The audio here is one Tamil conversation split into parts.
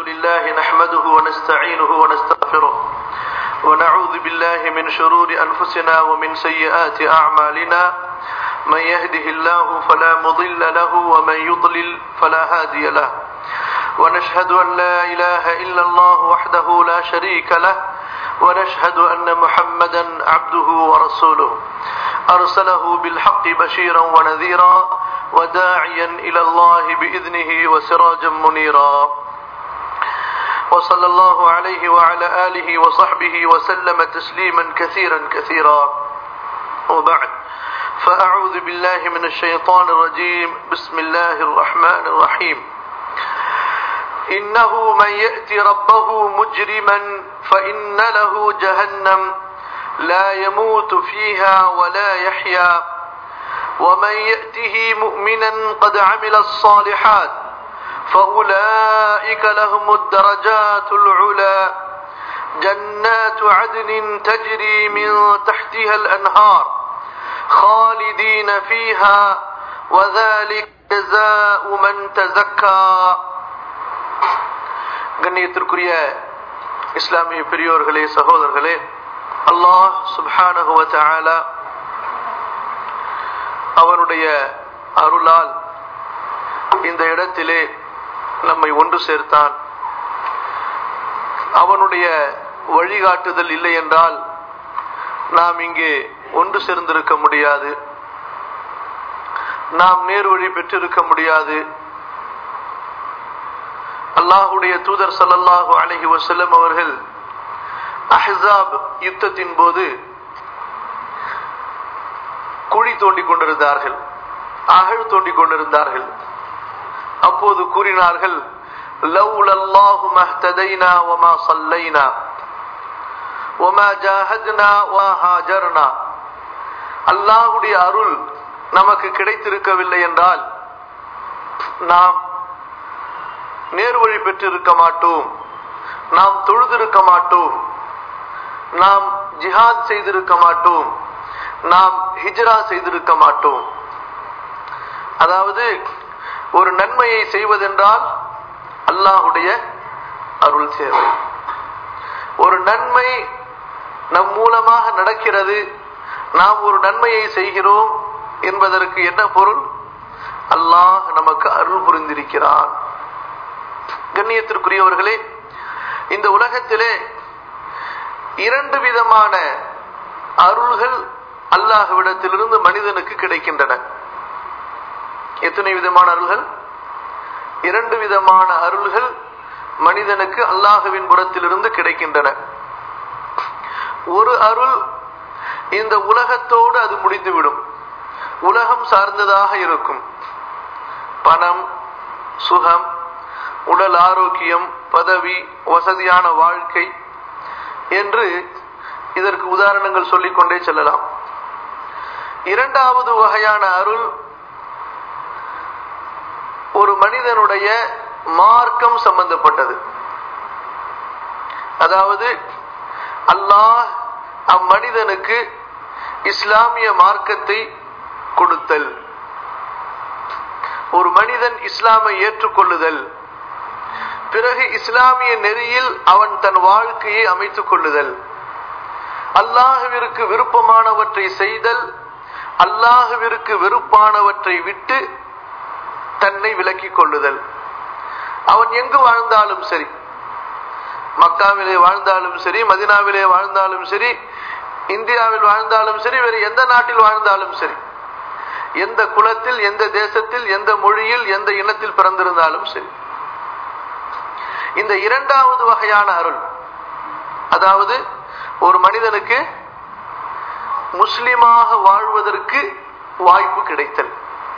لله نحمده ونستعينه ونستغفره ونعوذ بالله من شرور أنفسنا ومن سيئات أعمالنا من يهده الله فلا مضل له ومن يضلل فلا هادي له ونشهد أن لا إله إلا الله وحده لا شريك له ونشهد أن محمدا عبده ورسوله أرسله بالحق بشيرا ونذيرا وداعيا إلى الله بإذنه وسراجا منيرا وصلى الله عليه وعلى آله وصحبه وسلم تسليما كثيرا كثيرا وبعد فأعوذ بالله من الشيطان الرجيم بسم الله الرحمن الرحيم إنه من يأتي ربه مجرما فإن له جهنم لا يموت فيها ولا يحيا ومن يأته مؤمنا قد عمل الصالحات فأولئك لهم الدرجات العلى جنات عدن تجري من تحتها الأنهار خالدين فيها وذلك جزاء من تزكى கண்ணியத்திற்குரிய இஸ்லாமிய பெரியோர்களே சகோதரர்களே அல்லாஹ் சுப்ஹானஹுவ தஆலா அவனுடைய அருளால் இந்த இடத்திலே நம்மை ஒன்று சேர்த்தான் அவனுடைய வழிகாட்டுதல் இல்லை என்றால் நாம் இங்கே ஒன்று சேர்ந்திருக்க முடியாது நாம் நேர் வழி பெற்றிருக்க முடியாது அல்லாஹுடைய தூதர் சல்லல்லாஹு அலஹி வசல்லம் அவர்கள் அஹாப் யுத்தத்தின் போது குழி தோண்டிக் கொண்டிருந்தார்கள் அகழ் தோண்டிக் கொண்டிருந்தார்கள் அப்போது கூறினார்கள் லவ்லல்லாஹு மஹ்ததைனா வமா சல்லைனா வமா ஜாஹத்னா வா ஹாஜர்னா அல்லாஹுடைய அருள் நமக்கு கிடைத்திருக்கவில்லை என்றால் நாம் நேர்வழி பெற்றிருக்க மாட்டோம் நாம் தொழுதிருக்க மாட்டோம் நாம் ஜிஹாத் செய்திருக்க மாட்டோம் நாம் ஹிஜ்ரா செய்திருக்க மாட்டோம் அதாவது ஒரு நன்மையை செய்வதென்றால் அல்லாஹுடைய அருள் சேவை ஒரு நன்மை நம் மூலமாக நடக்கிறது நாம் ஒரு நன்மையை செய்கிறோம் என்பதற்கு என்ன பொருள் அல்லாஹ் நமக்கு அருள் புரிந்திருக்கிறான் கண்ணியத்திற்குரியவர்களே இந்த உலகத்திலே இரண்டு விதமான அருள்கள் அல்லாஹுவிடத்திலிருந்து மனிதனுக்கு கிடைக்கின்றன எத்தனை விதமான அருள்கள் இரண்டு விதமான அருள்கள் மனிதனுக்கு அல்லாஹுவின் புறத்திலிருந்து கிடைக்கின்றன ஒரு அருள் இந்த உலகத்தோடு அது முடிந்துவிடும் உலகம் சார்ந்ததாக இருக்கும் பணம் சுகம் உடல் ஆரோக்கியம் பதவி வசதியான வாழ்க்கை என்று இதற்கு உதாரணங்கள் சொல்லிக்கொண்டே செல்லலாம் இரண்டாவது வகையான அருள் ஒரு மனிதனுடைய மார்க்கம் சம்பந்தப்பட்டது அதாவது அல்லாஹ் அம்மனிதனுக்கு இஸ்லாமிய மார்க்கத்தை கொடுத்தல் ஒரு மனிதன் இஸ்லாமை ஏற்றுக்கொள்ளுதல் பிறகு இஸ்லாமிய நெறியில் அவன் தன் வாழ்க்கையை அமைத்துக் கொள்ளுதல் அல்லாஹுவிற்கு விருப்பமானவற்றை செய்தல் அல்லாஹுவிற்கு வெறுப்பானவற்றை விட்டு தன்னை விலக்கிக் கொள்ளுதல் அவன் எங்கு வாழ்ந்தாலும் சரி மக்காவிலே வாழ்ந்தாலும் சரி மதினாவிலே வாழ்ந்தாலும் சரி இந்தியாவில் வாழ்ந்தாலும் சரி வேறு எந்த நாட்டில் வாழ்ந்தாலும் சரி எந்த குலத்தில் எந்த தேசத்தில் எந்த மொழியில் எந்த இனத்தில் பிறந்திருந்தாலும் சரி இந்த இரண்டாவது வகையான அருள் அதாவது ஒரு மனிதனுக்கு முஸ்லிமாக வாழ்வதற்கு வாய்ப்பு கிடைத்தல்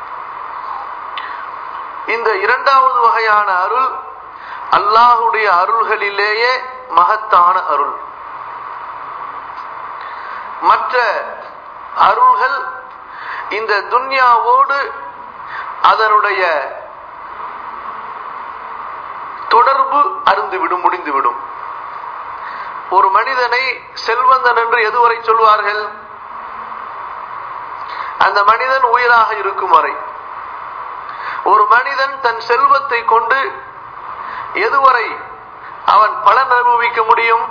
இந்த இரண்டாவது வகையான அருள் அல்லாஹுடைய அருள்களிலேயே மகத்தான அருள் மற்ற அருள்கள் இந்த துன்யாவோடு அதனுடைய தொடர்பு அருந்துவிடும் முடிந்துவிடும் ஒரு மனிதனை செல்வந்தன் என்று எதுவரை சொல்வார்கள் அந்த மனிதன் உயிராக இருக்கும் வரை ஒரு மனிதன் தன் செல்வத்தை கொண்டு எதுவரை அவன் பலன் அனுபவிக்க முடியும்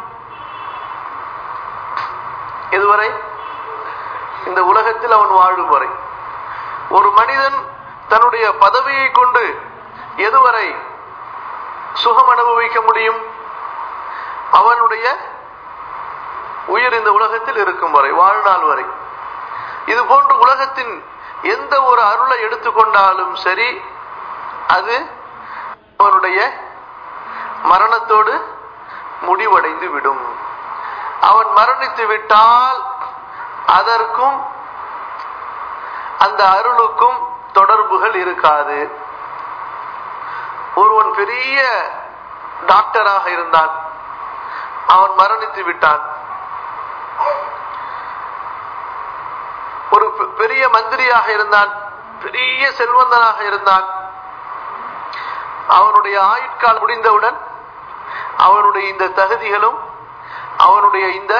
இதுவரை இந்த உலகத்தில் அவன் வாழும் வரை ஒரு மனிதன் தன்னுடைய பதவியை கொண்டு எதுவரை சுகம் அனுபவிக்க முடியும் அவனுடைய உயிர் இந்த உலகத்தில் இருக்கும் வரை வாழ்நாள் வரை இது போன்று உலகத்தின் எந்த ஒரு அருளை எடுத்துக்கொண்டாலும் சரி அது அவனுடைய மரணத்தோடு முடிவடைந்து விடும் அவன் மரணித்து விட்டால் அதற்கும் அந்த அருளுக்கும் தொடர்புகள் இருக்காது ஒருவன் பெரிய டாக்டராக இருந்தான் அவன் மரணித்து விட்டான் ஒரு பெ- பெரிய மந்திரியாக இருந்தான் பெரிய செல்வந்தனாக இருந்தான் அவனுடைய ஆயுட்கால் முடிந்தவுடன் அவனுடைய இந்த தகுதிகளும் அவனுடைய இந்த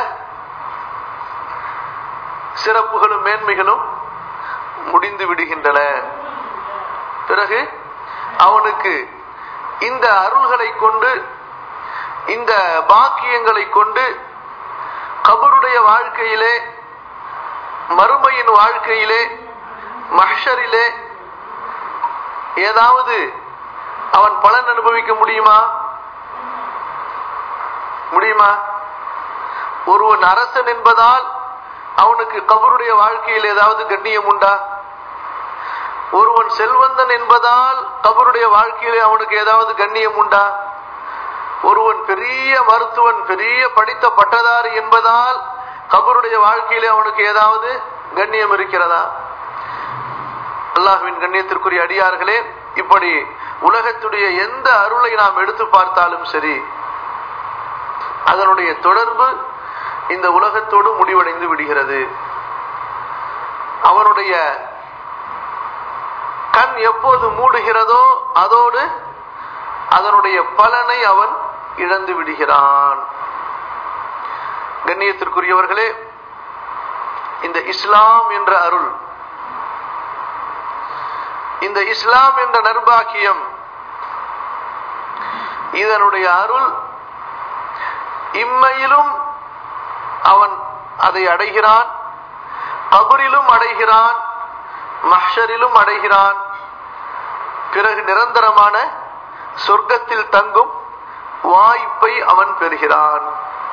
சிறப்புகளும் மேன்மைகளும் முடிந்து விடுகின்றன பிறகு அவனுக்கு இந்த அருள்களை கொண்டு இந்த பாக்கியங்களை கொண்டு கபருடைய வாழ்க்கையிலே மறுமையின் வாழ்க்கையிலே மஹ்ஷரிலே ஏதாவது அவன் பலன் அனுபவிக்க முடியுமா முடியுமா ஒருவன் அரசன் என்பதால் அவனுக்கு கபருடைய வாழ்க்கையில் ஏதாவது கண்ணியம் உண்டா ஒருவன் செல்வந்தன் என்பதால் கபருடைய வாழ்க்கையிலே அவனுக்கு ஏதாவது கண்ணியம் உண்டா ஒருவன் பெரிய மருத்துவன் பெரிய படித்த பட்டதாரி என்பதால் கபருடைய வாழ்க்கையிலே அவனுக்கு ஏதாவது கண்ணியம் இருக்கிறதா அல்லாஹ்வின் கண்ணியத்திற்குரிய அடியார்களே இப்படி உலகத்துடைய எந்த அருளை நாம் எடுத்து பார்த்தாலும் சரி அதனுடைய தொடர்பு இந்த உலகத்தோடு முடிவடைந்து விடுகிறது அவனுடைய கண் எப்போது மூடுகிறதோ அதோடு அதனுடைய பலனை அவன் இழந்து விடுகிறான் கண்ணியத்திற்குரியவர்களே இந்த இஸ்லாம் என்ற அருள் இந்த இஸ்லாம் என்ற நர்பாக்கியம் இதனுடைய அருள் இம்மையிலும் அவன் அதை அடைகிறான் கபரிலும் அடைகிறான் மஹ்ஷரிலும் அடைகிறான் பிறகு நிரந்தரமான சொர்க்கத்தில் தங்கும் வாய்ப்பை அவன் பெறுகிறான்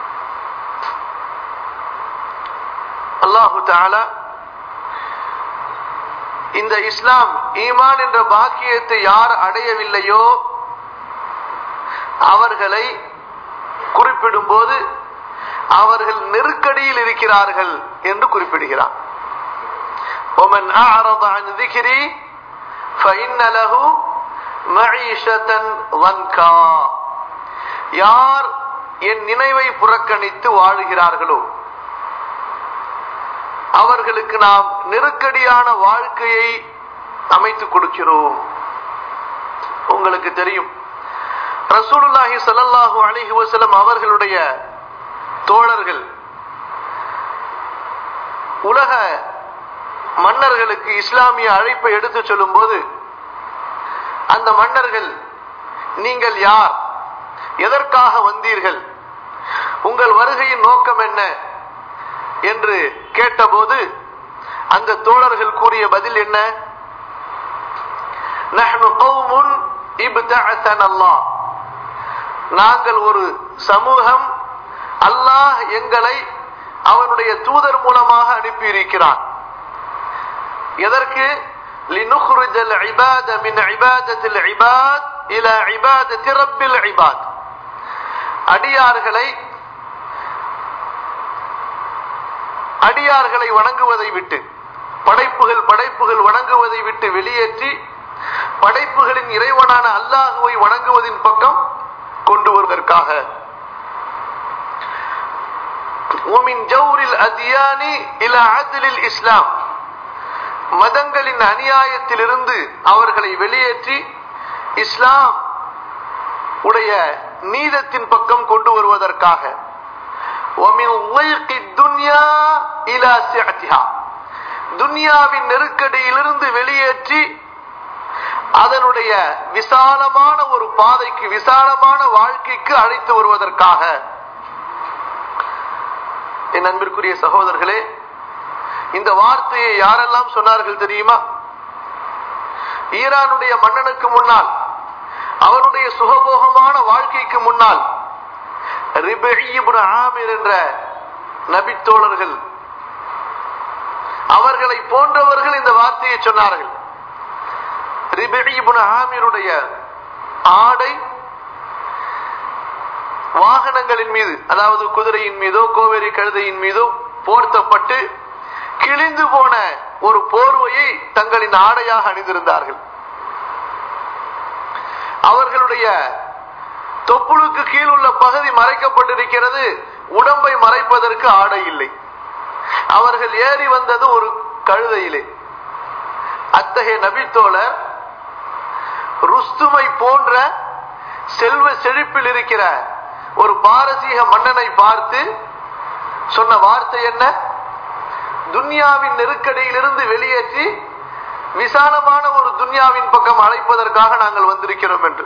அல்லாஹு தாலா இந்த இஸ்லாம் ஈமான் என்ற பாக்கியத்தை யார் அடையவில்லையோ அவர்களை குறிப்பிடும் போது அவர்கள் நெருக்கடியில் இருக்கிறார்கள் என்று குறிப்பிடுகிறார் ومن أعرض عن ذكري فإن له معيشة ضنكا யார் என் நினைவை புறக்கணித்து வாழுகிறார்களோ அவர்களுக்கு நாம் நெருக்கடியான வாழ்க்கையை அமைத்துக் கொடுக்கிறோம் உங்களுக்கு தெரியும் ரசூலுல்லாஹி ஸல்லல்லாஹு அலைஹி வஸல்லம் அவர்களுடைய தோழர்கள் உலக மன்னர்களுக்கு இஸ்லாமிய அழைப்பை எடுத்து சொல்லும் போது அந்த மன்னர்கள் நீங்கள் யார் எதற்காக வந்தீர்கள் உங்கள் வருகையின் நோக்கம் என்ன என்று கேட்டபோது அந்த தோழர்கள் கூறிய பதில் என்ன நஹ்னு கௌமுன் இப்தஅஸன அல்லாஹ் நாங்கள் ஒரு சமூகம் அல்லாஹ் எங்களை அவனுடைய தூதர் மூலமாக அனுப்பியிருக்கிறான் எதற்கு لنخرج العباد من عبادة العباد إلى عبادة رب العباد அடியார்களை அடியார்களை வணங்குவதை விட்டு படைப்புகள் படைப்புகள் வணங்குவதை விட்டு வெளியேற்றி படைப்புகளின் இறைவனான அல்லாஹுவை வணங்குவதின் பக்கம் கொண்டு வருவதற்காக ومن جور الأديان إلى عدل الإسلام மதங்களின் அநியாயத்திலிருந்து அவர்களை வெளியேற்றி இஸ்லாம் உடைய நீதத்தின் பக்கம் கொண்டு வருவதற்காக ومن ضيق الدنيا إلى سعتها துன்யாவின் நெருக்கடியிலிருந்து வெளியேற்றி அதனுடைய விசாலமான ஒரு பாதைக்கு விசாலமான வாழ்க்கைக்கு அழைத்து வருவதற்காக என் அன்பிற்குரிய சகோதரர்களே இந்த வார்த்தையை யாரெல்லாம் சொன்னார்கள் தெரியுமா ஈரானுடைய மன்னனுக்கு முன்னால் அவனுடைய சுகபோகமான வாழ்க்கைக்கு முன்னால் ஆமிர் என்ற நபித்தோழர்கள் அவர்களை போன்றவர்கள் இந்த வார்த்தையை சொன்னார்கள் ஆமிருடைய ஆடை வாகனங்களின் மீது அதாவது குதிரையின் மீதோ கோவேரி கழுதையின் மீதோ போர்த்தப்பட்டு கிழிந்து போன ஒரு போர்வையை தங்களின் ஆடையாக அணிந்திருந்தார்கள் அவர்களுடைய தொப்புளுக்கு கீழ் உள்ள பகுதி மறைக்கப்பட்டிருக்கிறது உடம்பை மறைப்பதற்கு ஆடை இல்லை அவர்கள் ஏறி வந்தது ஒரு கழுதையிலே அத்தகைய நபித்தோழர் ருஸ்துமை போன்ற செல்வ செழிப்பில் இருக்கிற ஒரு பாரசீக மன்னனை பார்த்து சொன்ன வார்த்தை என்ன துன்யாவின் நெருக்கடியிலிருந்து வெளியேற்றி விசாலமான ஒரு துன்யாவின் பக்கம் அழைப்பதற்காக நாங்கள் வந்திருக்கிறோம் என்று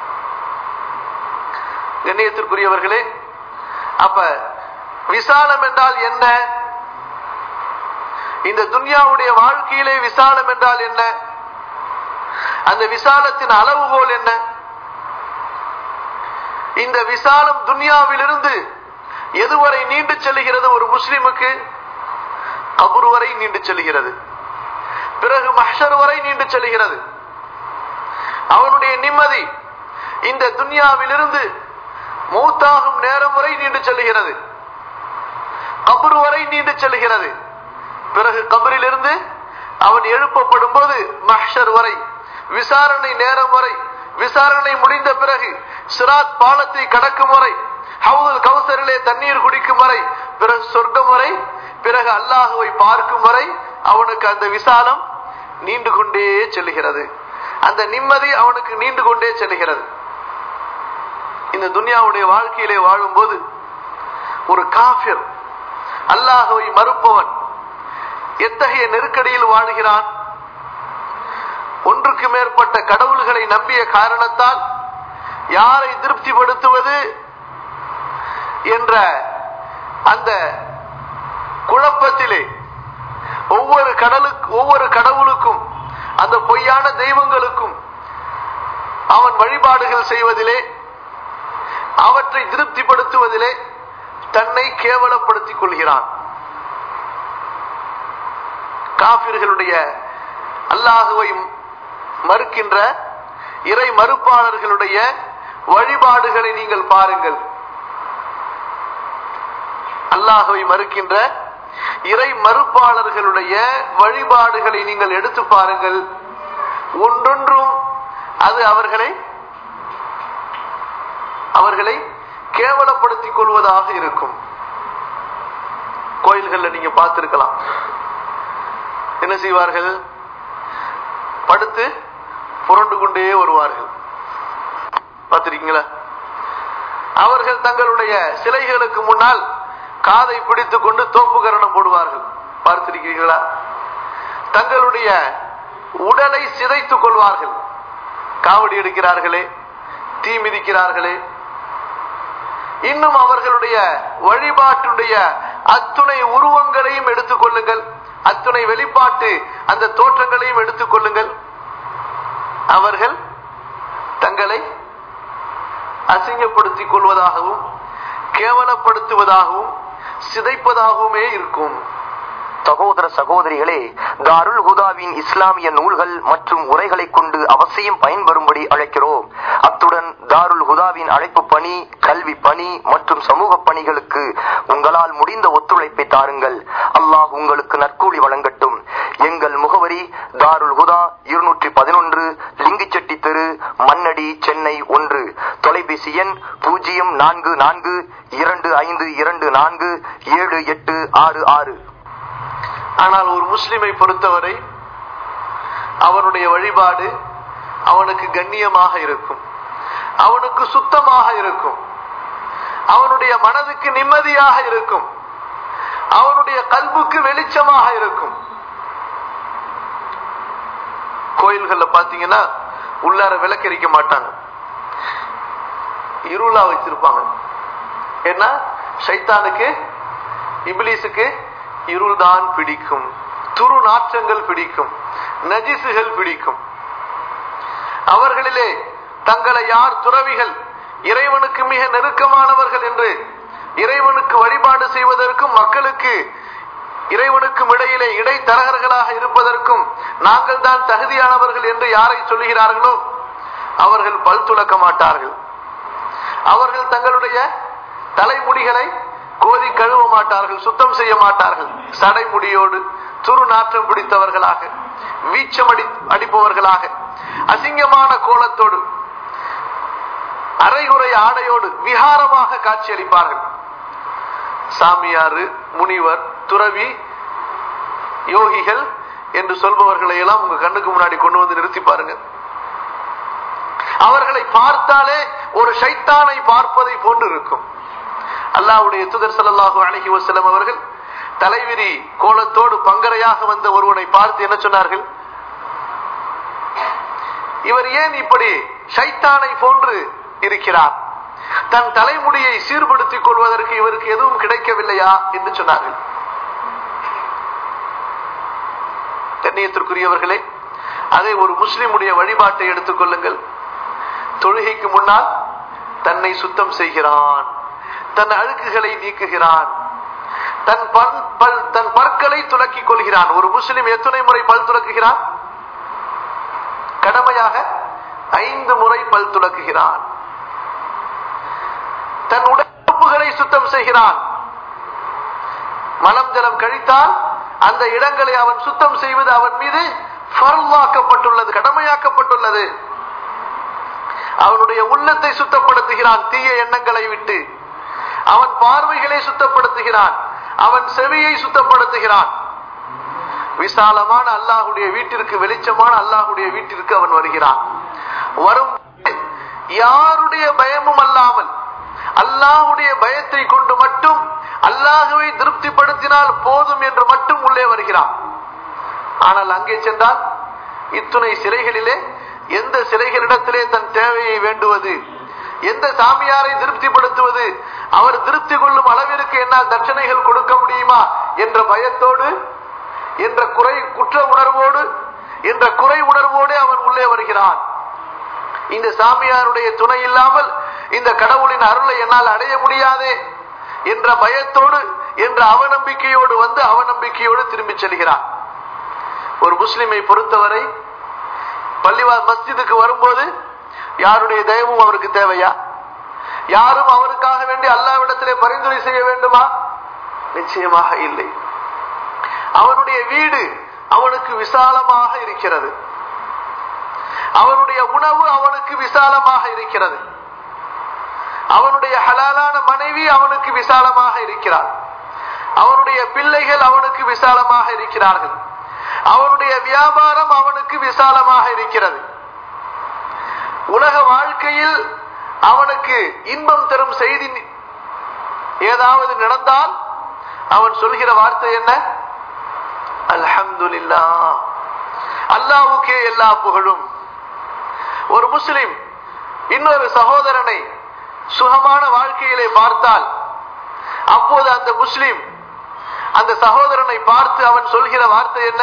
கண்ணியத்திற்குரியவர்களே அப்ப விசாலம் என்றால் என்ன இந்த துன்யாவுடைய வாழ்க்கையிலே விசாலம் என்றால் என்ன அந்த விசாலத்தின் அளவுகோல் என்ன இந்த விசாலம் துன்யாவிலிருந்து எதுவரை நீண்டு செல்லுகிறது ஒரு முஸ்லிமுக்கு கபுர் வரை நீண்டு செல்கிறது பிறகு மஹர் வரை நீண்டு செல்கிறது அவனுடைய நிம்மதி இந்த துன்யாவிலிருந்து மூத்தாகும் நேரம் வரை நீண்டு செல்கிறது கபுர் வரை நீண்டு செல்கிறது பிறகு கபரிலிருந்து அவன் எழுப்பப்படும் போது மஹர் வரை விசாரணை நேரம் வரை விசாரணை முடிந்த பிறகு சிராத் பாலத்தை கடக்கும் வரை ஹவுல் கௌசரிலே தண்ணீர் குடிக்கும் வரை பிறகு சொர்க்கம் வரை பிறகு அல்லாஹுவை பார்க்கும் வரை அவனுக்கு அந்த விசாலம் நீண்டு கொண்டே செல்லுகிறது அந்த நிம்மதி அவனுக்கு நீண்டு கொண்டே செல்லுகிறது இந்த துன்யாவுடைய வாழ்க்கையிலே வாழும்போது ஒரு காஃபிர் அல்லாஹுவை மறுப்பவன் எத்தகைய நெருக்கடியில் வாழுகிறான் ஒன்றுக்கு மேற்பட்ட கடவுள்களை நம்பிய காரணத்தால் யாரை திருப்திப்படுத்துவது என்ற அந்த குழப்பத்திலே ஒவ்வொரு கடலுக்கு ஒவ்வொரு கடவுளுக்கும் அந்த பொய்யான தெய்வங்களுக்கும் அவன் வழிபாடுகள் செய்வதிலே அவற்றை திருப்திப்படுத்துவதிலே தன்னை கேவலப்படுத்திக் கொள்கிறான் காபிர்களுடைய அல்லாஹுவை மறுக்கின்ற இறை மறுப்பாளர்களுடைய வழிபாடுகளை நீங்கள் பாருங்கள் அல்லாஹுவை மறுக்கின்ற இறை மறுப்பாளர்களுடைய வழிபாடுகளை நீங்கள் எடுத்து பாருங்கள் ஒன்றொன்றும் அது அவர்களை அவர்களை கேவலப்படுத்திக் கொள்வதாக இருக்கும் கோயில்கள்ல நீங்க பார்த்திருக்கலாம் என்ன செய்வார்கள் படுத்து புரண்டு கொண்டே வருவார்கள் பார்த்திருக்கீங்களா அவர்கள் தங்களுடைய சிலைகளுக்கு முன்னால் காதை பிடித்துக் கொண்டு தோப்பு கரணம் போடுவார்கள் பார்த்திருக்கிறீர்களா தங்களுடைய உடலை சிதைத்துக் கொள்வார்கள் காவடி எடுக்கிறார்களே தீ மிதிக்கிறார்களே இன்னும் அவர்களுடைய வழிபாட்டுடைய அத்துணை உருவங்களையும் எடுத்துக் கொள்ளுங்கள் அத்துணை வெளிப்பாட்டு அந்த தோற்றங்களையும் எடுத்துக் கொள்ளுங்கள் அவர்கள் தங்களை அசிங்கப்படுத்திக் கொள்வதாகவும் கேவலப்படுத்துவதாகவும் சிதைப்பதாகவுமே இருக்கும் சகோதர சகோதரிகளே தாருல் ஹுதாவின் இஸ்லாமிய நூல்கள் மற்றும் உரைகளை கொண்டு அவசியம் பயன்பெறும்படி அழைக்கிறோம் அத்துடன் தாருல் ஹுதாவின் அழைப்பு பணி கல்வி பணி மற்றும் சமூக பணிகளுக்கு உங்களால் முடிந்த ஒத்துழைப்பை தாருங்கள் அல்லாஹ் உங்களுக்கு நற்கூலி வழங்கட்டும் எங்கள் முகவரி தாருல் ஹுதா இருநூற்றி பதினொன்று லிங்கிச்செட்டி தெரு மண்ணடி சென்னை ஒன்று தொலைபேசி எண் பூஜ்ஜியம் நான்கு நான்கு இரண்டு ஐந்து இரண்டு நான்கு ஏழு எட்டு ஆறு ஆறு ஆனால் ஒரு முஸ்லிமை பொறுத்தவரை அவனுடைய வழிபாடு அவனுக்கு கண்ணியமாக இருக்கும் அவனுக்கு சுத்தமாக இருக்கும் அவனுடைய மனதுக்கு நிம்மதியாக இருக்கும் அவனுடைய கல்புக்கு வெளிச்சமாக இருக்கும் கோயில்கள்ல பாத்தீங்கன்னா உள்ளார விளக்கரிக்க மாட்டாங்க இருளா வச்சிருப்பாங்க ஏன்னா சைத்தானுக்கு இபிலிஸுக்கு இருள் தான் பிடிக்கும் துரு நாற்றங்கள் பிடிக்கும் நஜிசுகள் பிடிக்கும் அவர்களிலே தங்களை யார் துறவிகள் இறைவனுக்கு மிக நெருக்கமானவர்கள் என்று இறைவனுக்கு வழிபாடு செய்வதற்கும் மக்களுக்கு இறைவனுக்கும் இடையிலே இடைத்தரகர்களாக இருப்பதற்கும் நாங்கள் தான் தகுதியானவர்கள் என்று யாரை சொல்லுகிறார்களோ அவர்கள் பல் துலக்க மாட்டார்கள் அவர்கள் தங்களுடைய தலைமுடிகளை கோதி கழுவ மாட்டார்கள் சுத்தம் செய்ய மாட்டார்கள் சடைமுடியோடு துரு நாற்றம் பிடித்தவர்களாக வீச்சம் அடி அடிப்பவர்களாக அசிங்கமான கோலத்தோடு அரைகுறை ஆடையோடு விகாரமாக காட்சியளிப்பார்கள் சாமியாரு முனிவர் துறவி யோகிகள் என்று சொல்பவர்களை எல்லாம் உங்க கண்ணுக்கு முன்னாடி கொண்டு வந்து நிறுத்தி பாருங்க அவர்களை பார்த்தாலே ஒரு ஷைத்தானை பார்ப்பதை போன்று இருக்கும் அல்லாவுடைய துதர் சல்லாஹூ அழகி வசலம் அவர்கள் தலைவிரி கோலத்தோடு பங்கரையாக வந்த ஒருவனை பார்த்து என்ன சொன்னார்கள் இவர் ஏன் இப்படி ஷைத்தானை போன்று இருக்கிறார் தன் தலைமுடியை சீர்படுத்திக் கொள்வதற்கு இவருக்கு எதுவும் கிடைக்கவில்லையா என்று சொன்னார்கள் கண்ணியத்திற்குரியவர்களே அதை ஒரு முஸ்லிமுடைய வழிபாட்டை எடுத்துக் கொள்ளுங்கள் தொழுகைக்கு முன்னால் தன்னை சுத்தம் செய்கிறான் தன் அழுக்குகளை நீக்குகிறான் தன் பல் தன் பற்களை துலக்கிக் கொள்கிறான் ஒரு முஸ்லிம் எத்தனை முறை பல் துலக்குகிறான் கடமையாக ஐந்து முறை பல் துலக்குகிறான் தன் உடம்புகளை சுத்தம் செய்கிறான் மலம் ஜலம் கழித்தால் அந்த இடங்களை அவன் சுத்தம் செய்வது அவன் மீது ஃபர்லாக்கப்பட்டுள்ளது கடமையாக்கப்பட்டுள்ளது அவனுடைய உள்ளத்தை சுத்தப்படுத்துகிறான் தீய எண்ணங்களை விட்டு அவன் பார்வைகளை சுத்தப்படுத்துகிறான் அவன் செவியை சுத்தப்படுத்துகிறான் விசாலமான அல்லாஹுடைய வீட்டிற்கு வெளிச்சமான அல்லாஹுடைய வீட்டிற்கு அவன் வருகிறான் வரும் யாருடைய பயமும் அல்லாமல் அல்லாஹுடைய பயத்தை கொண்டு மட்டும் அல்லாஹுவை திருப்திப்படுத்தினால் போதும் என்று மட்டும் உள்ளே வருகிறான் ஆனால் அங்கே சென்றால் இத்துணை சிலைகளிலே எந்த சிலைகளிடத்திலே தன் தேவையை வேண்டுவது எந்த சாமியாரை திருப்திப்படுத்துவது அவர் திருப்தி கொள்ளும் அளவிற்கு என்னால் தட்சணைகள் கொடுக்க முடியுமா என்ற பயத்தோடு என்ற குறை குற்ற உணர்வோடு என்ற குறை உணர்வோடு அவன் உள்ளே வருகிறான் இந்த சாமியாருடைய துணை இல்லாமல் இந்த கடவுளின் அருளை என்னால் அடைய முடியாதே என்ற பயத்தோடு என்ற அவநம்பிக்கையோடு வந்து அவநம்பிக்கையோடு திரும்பி செல்கிறான் ஒரு முஸ்லிமை பொறுத்தவரை பள்ளிவா மஸ்ஜிதுக்கு வரும்போது யாருடைய தயவும் அவருக்கு தேவையா யாரும் அவருக்காக வேண்டி அல்லாவிடத்திலே பரிந்துரை செய்ய வேண்டுமா நிச்சயமாக இல்லை அவனுடைய வீடு அவனுக்கு விசாலமாக இருக்கிறது அவனுடைய உணவு அவனுக்கு விசாலமாக இருக்கிறது அவனுடைய ஹலாலான மனைவி அவனுக்கு விசாலமாக இருக்கிறார் அவனுடைய பிள்ளைகள் அவனுக்கு விசாலமாக இருக்கிறார்கள் அவனுடைய வியாபாரம் அவனுக்கு விசாலமாக இருக்கிறது உலக வாழ்க்கையில் அவனுக்கு இன்பம் தரும் செய்தி ஏதாவது நடந்தால் அவன் சொல்கிற வார்த்தை என்ன அல்ஹம்துலில்லா அல்லாவுக்கே எல்லா புகழும் ஒரு முஸ்லிம் இன்னொரு சகோதரனை சுகமான வாழ்க்கையிலே பார்த்தால் அப்போது அந்த முஸ்லிம் அந்த சகோதரனை பார்த்து அவன் சொல்கிற வார்த்தை என்ன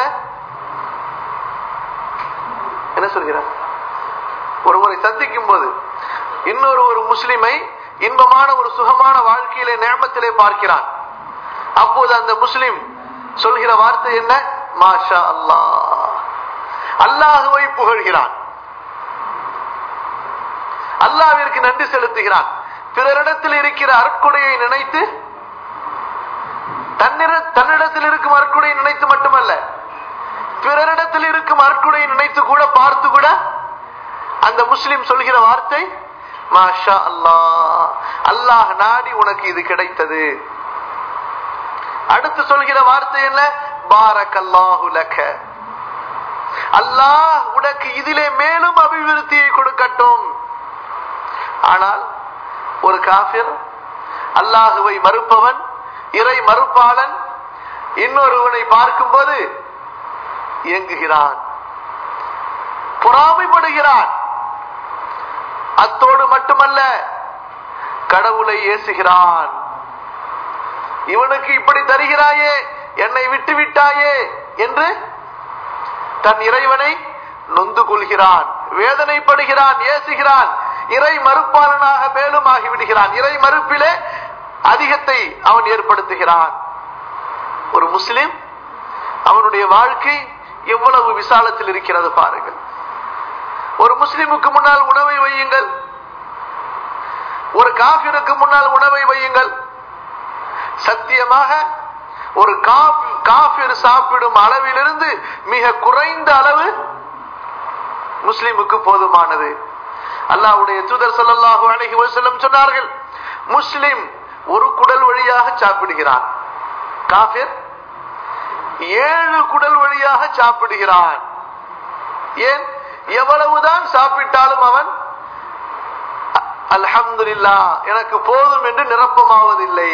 என்ன சொல்கிறான் ஒருவரை சந்திக்கும் போது இன்னொரு ஒரு முஸ்லிமை இன்பமான ஒரு சுகமான வாழ்க்கையிலே நேமத்திலே பார்க்கிறான் அப்போது அந்த முஸ்லிம் சொல்கிற வார்த்தை என்ன மாஷா அல்லாஹ் அல்லாஹுவை புகழ்கிறான் அல்லாவிற்கு நன்றி செலுத்துகிறான் பிறரிடத்தில் இருக்கிற அருட்கொடையை நினைத்து தன்னிட தன்னிடத்தில் இருக்கும் அருட்கொடையை நினைத்து மட்டுமல்ல பிறரிடத்தில் இருக்கும் அருட்கொடையை நினைத்து கூட பார்த்து கூட அந்த முஸ்லிம் சொல்கிற வார்த்தை மாஷா அல்லாஹ் அல்லாஹ் நாடி உனக்கு இது கிடைத்தது அடுத்து சொல்கிற வார்த்தை என்ன பாரக் அல்லாஹு லக அல்லாஹ் உனக்கு இதிலே மேலும் அபிவிருத்தியை கொடுக்கட்டும் ஆனால் ஒரு காபிர் அல்லாஹுவை மறுப்பவன் இறை மறுப்பாளன் இன்னொருவனை பார்க்கும்போது இயங்குகிறான் பொறாமைப்படுகிறான் அத்தோடு மட்டுமல்ல கடவுளை ஏசுகிறான் இவனுக்கு இப்படி தருகிறாயே என்னை விட்டு விட்டாயே என்று தன் இறைவனை நொந்து கொள்கிறான் வேதனைப்படுகிறான் ஏசுகிறான் இறை மறுப்பாளனாக மேலும் ஆகிவிடுகிறான் இறை மறுப்பிலே அதிகத்தை அவன் ஏற்படுத்துகிறான் ஒரு முஸ்லிம் அவனுடைய வாழ்க்கை எவ்வளவு விசாலத்தில் இருக்கிறது பாருங்கள் ஒரு முஸ்லிமுக்கு முன்னால் உணவை வையுங்கள் ஒரு காபிருக்கு முன்னால் உணவை வையுங்கள் சத்தியமாக ஒரு காபிர் சாப்பிடும் அளவிலிருந்து மிக குறைந்த அளவு முஸ்லிமுக்கு போதுமானது அல்லாவுடைய தூதர் சல்லாஹூ அலஹி வசல்லம் சொன்னார்கள் முஸ்லிம் ஒரு குடல் வழியாக சாப்பிடுகிறான் காபிர் ஏழு குடல் வழியாக சாப்பிடுகிறான் ஏன் எவ்வளவுதான் சாப்பிட்டாலும் அவன் அல்ஹம்துல்லா எனக்கு போதும் என்று நிரப்பமாவதில்லை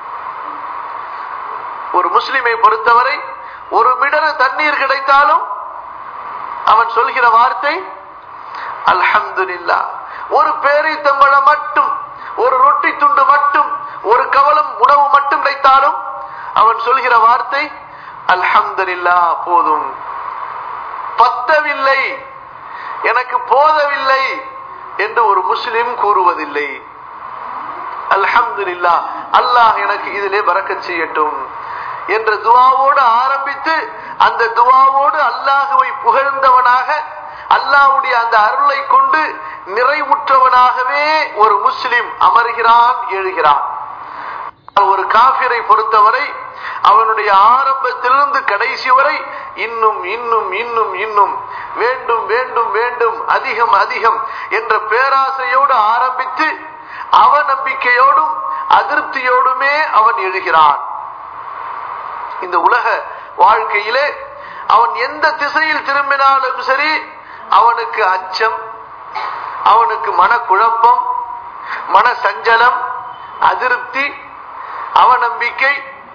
ஒரு முஸ்லிமை பொறுத்தவரை ஒரு மிடர தண்ணீர் கிடைத்தாலும் அவன் சொல்கிற வார்த்தை அல்ஹம்துல்லா ஒரு பேரை தம்பளம் மட்டும் ஒரு ரொட்டி துண்டு மட்டும் ஒரு கவலம் உணவு மட்டும் கிடைத்தாலும் அவன் சொல்கிற வார்த்தை அல்ஹம்துல்லா போதும் பத்தவில்லை எனக்கு போதவில்லை என்று ஒரு முஸ்லிம் கூறுவதில்லை அல்ஹம்துல்லா அல்லாஹ் எனக்கு இதிலே பறக்க செய்யட்டும் என்ற துவாவோடு ஆரம்பித்து அந்த துவாவோடு அல்லாஹுவை புகழ்ந்தவனாக அல்லாஹுடைய அந்த அருளை கொண்டு நிறைவுற்றவனாகவே ஒரு முஸ்லிம் அமர்கிறான் எழுகிறான் ஒரு காபிரை பொறுத்தவரை அவனுடைய ஆரம்பத்திலிருந்து கடைசி வரை இன்னும் இன்னும் இன்னும் இன்னும் வேண்டும் வேண்டும் வேண்டும் அதிகம் அதிகம் என்ற பேராசையோடு ஆரம்பித்து அவநம்பிக்கையோடும் அதிருப்தியோடுமே அவன் எழுகிறான் இந்த உலக வாழ்க்கையிலே அவன் எந்த திசையில் திரும்பினாலும் சரி அவனுக்கு அச்சம் அவனுக்கு மனக்குழப்பம் மன சஞ்சலம் அதிருப்தி அவநம்பிக்கை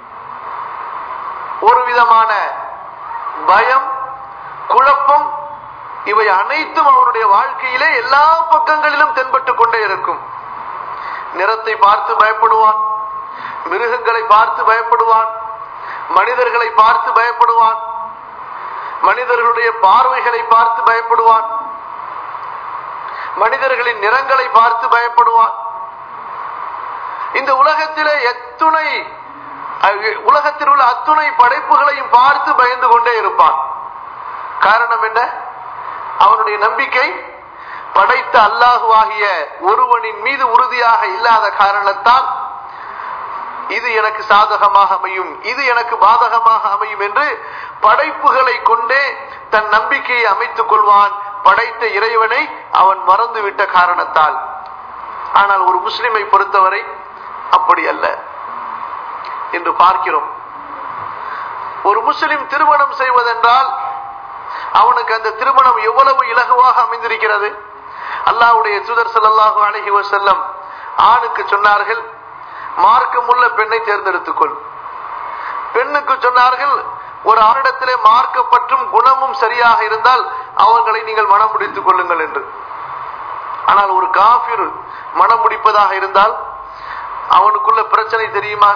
ஒரு விதமான பயம் குழப்பம் இவை அனைத்தும் அவனுடைய வாழ்க்கையிலே எல்லா பக்கங்களிலும் தென்பட்டு கொண்டே இருக்கும் நிறத்தை பார்த்து பயப்படுவான் மிருகங்களை பார்த்து பயப்படுவான் மனிதர்களை பார்த்து பயப்படுவான் மனிதர்களுடைய பார்வைகளை பார்த்து பயப்படுவான் மனிதர்களின் நிறங்களை பார்த்து பயப்படுவான் இந்த உலகத்திலே எத்துணை உலகத்தில் உள்ள அத்துணை படைப்புகளையும் பார்த்து பயந்து கொண்டே இருப்பான் காரணம் என்ன அவனுடைய நம்பிக்கை படைத்த அல்லாஹுவாகிய ஒருவனின் மீது உறுதியாக இல்லாத காரணத்தால் இது எனக்கு சாதகமாக அமையும் இது எனக்கு பாதகமாக அமையும் என்று படைப்புகளை கொண்டே தன் நம்பிக்கையை அமைத்துக் கொள்வான் படைத்த இறைவனை அவன் மறந்துவிட்ட காரணத்தால் ஆனால் ஒரு முஸ்லிமை பொறுத்தவரை அப்படி அல்ல என்று பார்க்கிறோம் ஒரு முஸ்லிம் திருமணம் செய்வதென்றால் அவனுக்கு அந்த திருமணம் எவ்வளவு இலகுவாக அமைந்திருக்கிறது அல்லாவுடைய சுதர் சல்லாஹு அலஹி வசல்லம் ஆணுக்கு சொன்னார்கள் மார்க்கமுள்ள பெண்ணை தேர்ந்தெடுத்துக்கொள் பெண்ணுக்கு சொன்னார்கள் ஒரு ஆணிடத்திலே மார்க்கப்பற்றும் குணமும் சரியாக இருந்தால் அவர்களை நீங்கள் மனம் முடித்துக் கொள்ளுங்கள் என்று ஆனால் ஒரு காபிர் மனம் முடிப்பதாக இருந்தால் அவனுக்குள்ள பிரச்சனை தெரியுமா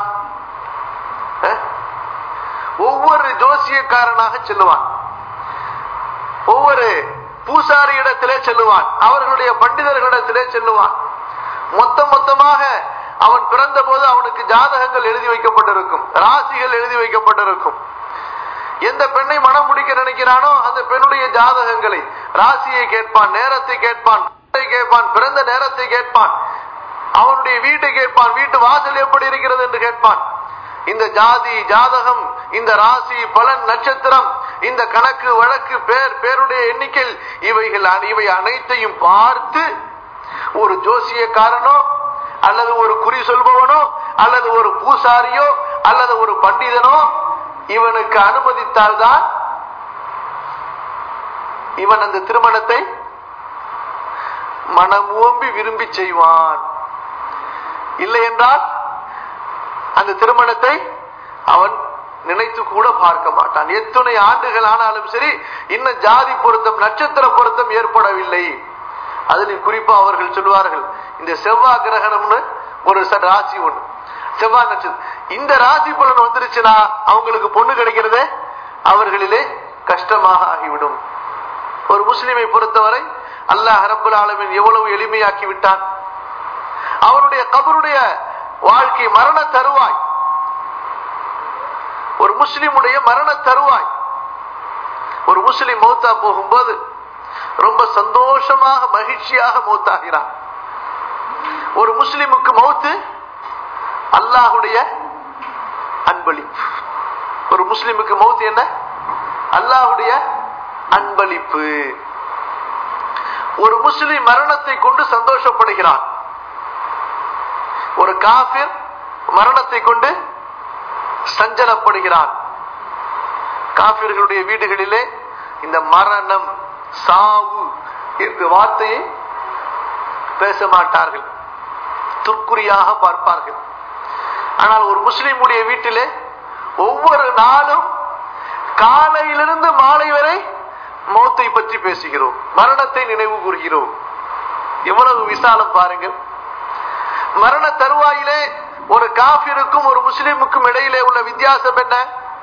ஒவ்வொரு ஜோசியக்காரனாக செல்லுவான் ஒவ்வொரு பூசாரி இடத்திலே செல்லுவான் அவர்களுடைய பண்டிதர்களிடத்திலே செல்லுவான் மொத்த மொத்தமாக அவன் பிறந்த போது அவனுக்கு ஜாதகங்கள் எழுதி வைக்கப்பட்டிருக்கும் ராசிகள் எழுதி வைக்கப்பட்டிருக்கும் எந்த பெண்ணை மனம் முடிக்க நினைக்கிறானோ அந்த பெண்ணுடைய ஜாதகங்களை ராசியை கேட்பான் நேரத்தை கேட்பான் கேட்பான் பிறந்த நேரத்தை கேட்பான் அவனுடைய வீட்டை கேட்பான் வீட்டு வாசல் எப்படி இருக்கிறது என்று கேட்பான் இந்த ஜாதி ஜாதகம் இந்த ராசி பலன் நட்சத்திரம் இந்த கணக்கு வழக்கு பேர் பேருடைய எண்ணிக்கை இவைகள் இவை அனைத்தையும் பார்த்து ஒரு ஜோசியக்காரனோ அல்லது ஒரு குறி சொல்பவனோ அல்லது ஒரு பூசாரியோ அல்லது ஒரு பண்டிதனோ இவனுக்கு அனுமதித்தால்தான் இவன் அந்த திருமணத்தை மனமோம்பி விரும்பி செய்வான் இல்லை என்றால் அந்த திருமணத்தை அவன் நினைத்து கூட பார்க்க மாட்டான் எத்தனை ஆண்டுகள் ஆனாலும் சரி இன்னும் ஜாதி பொருத்தம் நட்சத்திர பொருத்தம் ஏற்படவில்லை அதுலயும் குறிப்பா அவர்கள் சொல்லுவார்கள் இந்த செவ்வாய் கிரகணம்னு ஒரு ச- ராசி ஒண்ணு செவ்வாய் நட்சத்திரம் இந்த ராசி பலன் வந்துருச்சுன்னா அவங்களுக்கு பொண்ணு கிடைக்கிறதே அவர்களிலே கஷ்டமாக ஆகிவிடும் ஒரு முஸ்லிமை பொறுத்தவரை அல்லாஹ் ரப்புல் ஆலமீன் எவ்வளவு எளிமையாக்கி விட்டான் அவருடைய கபருடைய வாழ்க்கை மரண தருவாய் ஒரு முஸ்லிமுடைய மரண தருவாய் ஒரு முஸ்லிம் மௌத்தா போகும்போது ரொம்ப சந்தோஷமாக மகிழ்ச்சியாக மௌத்தாகிறான் ஒரு முஸ்லிமுக்கு மௌத்து அல்லாஹுடைய அன்பளிப்பு ஒரு முஸ்லிமுக்கு மௌத்து என்ன அல்லாஹுடைய அன்பளிப்பு ஒரு முஸ்லிம் மரணத்தை கொண்டு சந்தோஷப்படுகிறான் ஒரு காபிர் மரணத்தை கொண்டு சஞ்சலப்படுகிறான் காபிர்களுடைய வீடுகளிலே இந்த மரணம் சாவு என்ற வார்த்தையை பேச மாட்டார்கள் துர்க்குறியாக பார்ப்பார்கள் ஆனால் ஒரு முஸ்லிமுடைய வீட்டிலே ஒவ்வொரு நாளும் காலையிலிருந்து மாலை வரை மௌத்தை பற்றி பேசுகிறோம் மரணத்தை நினைவு கூறுகிறோம் எவ்வளவு விசாலம் பாருங்கள் மரண தருவாயிலே ஒரு காபிருக்கும் ஒரு முஸ்லிமுக்கும் இடையிலே உள்ள வித்தியாசம் என்ன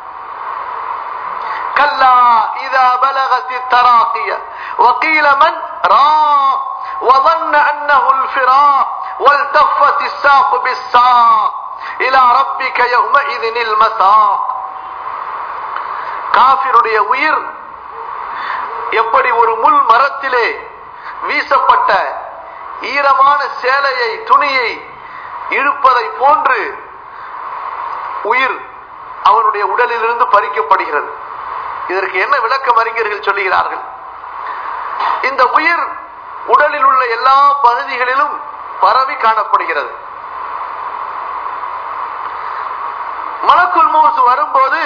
كلا إذا بلغت التراقي وقيل من راق وظن أنه الفراق والتفت الساق بالساق إلى ربك يومئذ المساق காபிருடைய உயிர் எப்படி ஒரு முள் மரத்திலே வீசப்பட்ட ஈரமான சேலையை துணியை இழுப்பதை போன்று உயிர் அவனுடைய உடலிலிருந்து பறிக்கப்படுகிறது இதற்கு என்ன விளக்கம் அறிஞர்கள் சொல்லுகிறார்கள் இந்த உயிர் உடலில் உள்ள எல்லா பகுதிகளிலும் பரவி காணப்படுகிறது மலக்குள் மோசு வரும்போது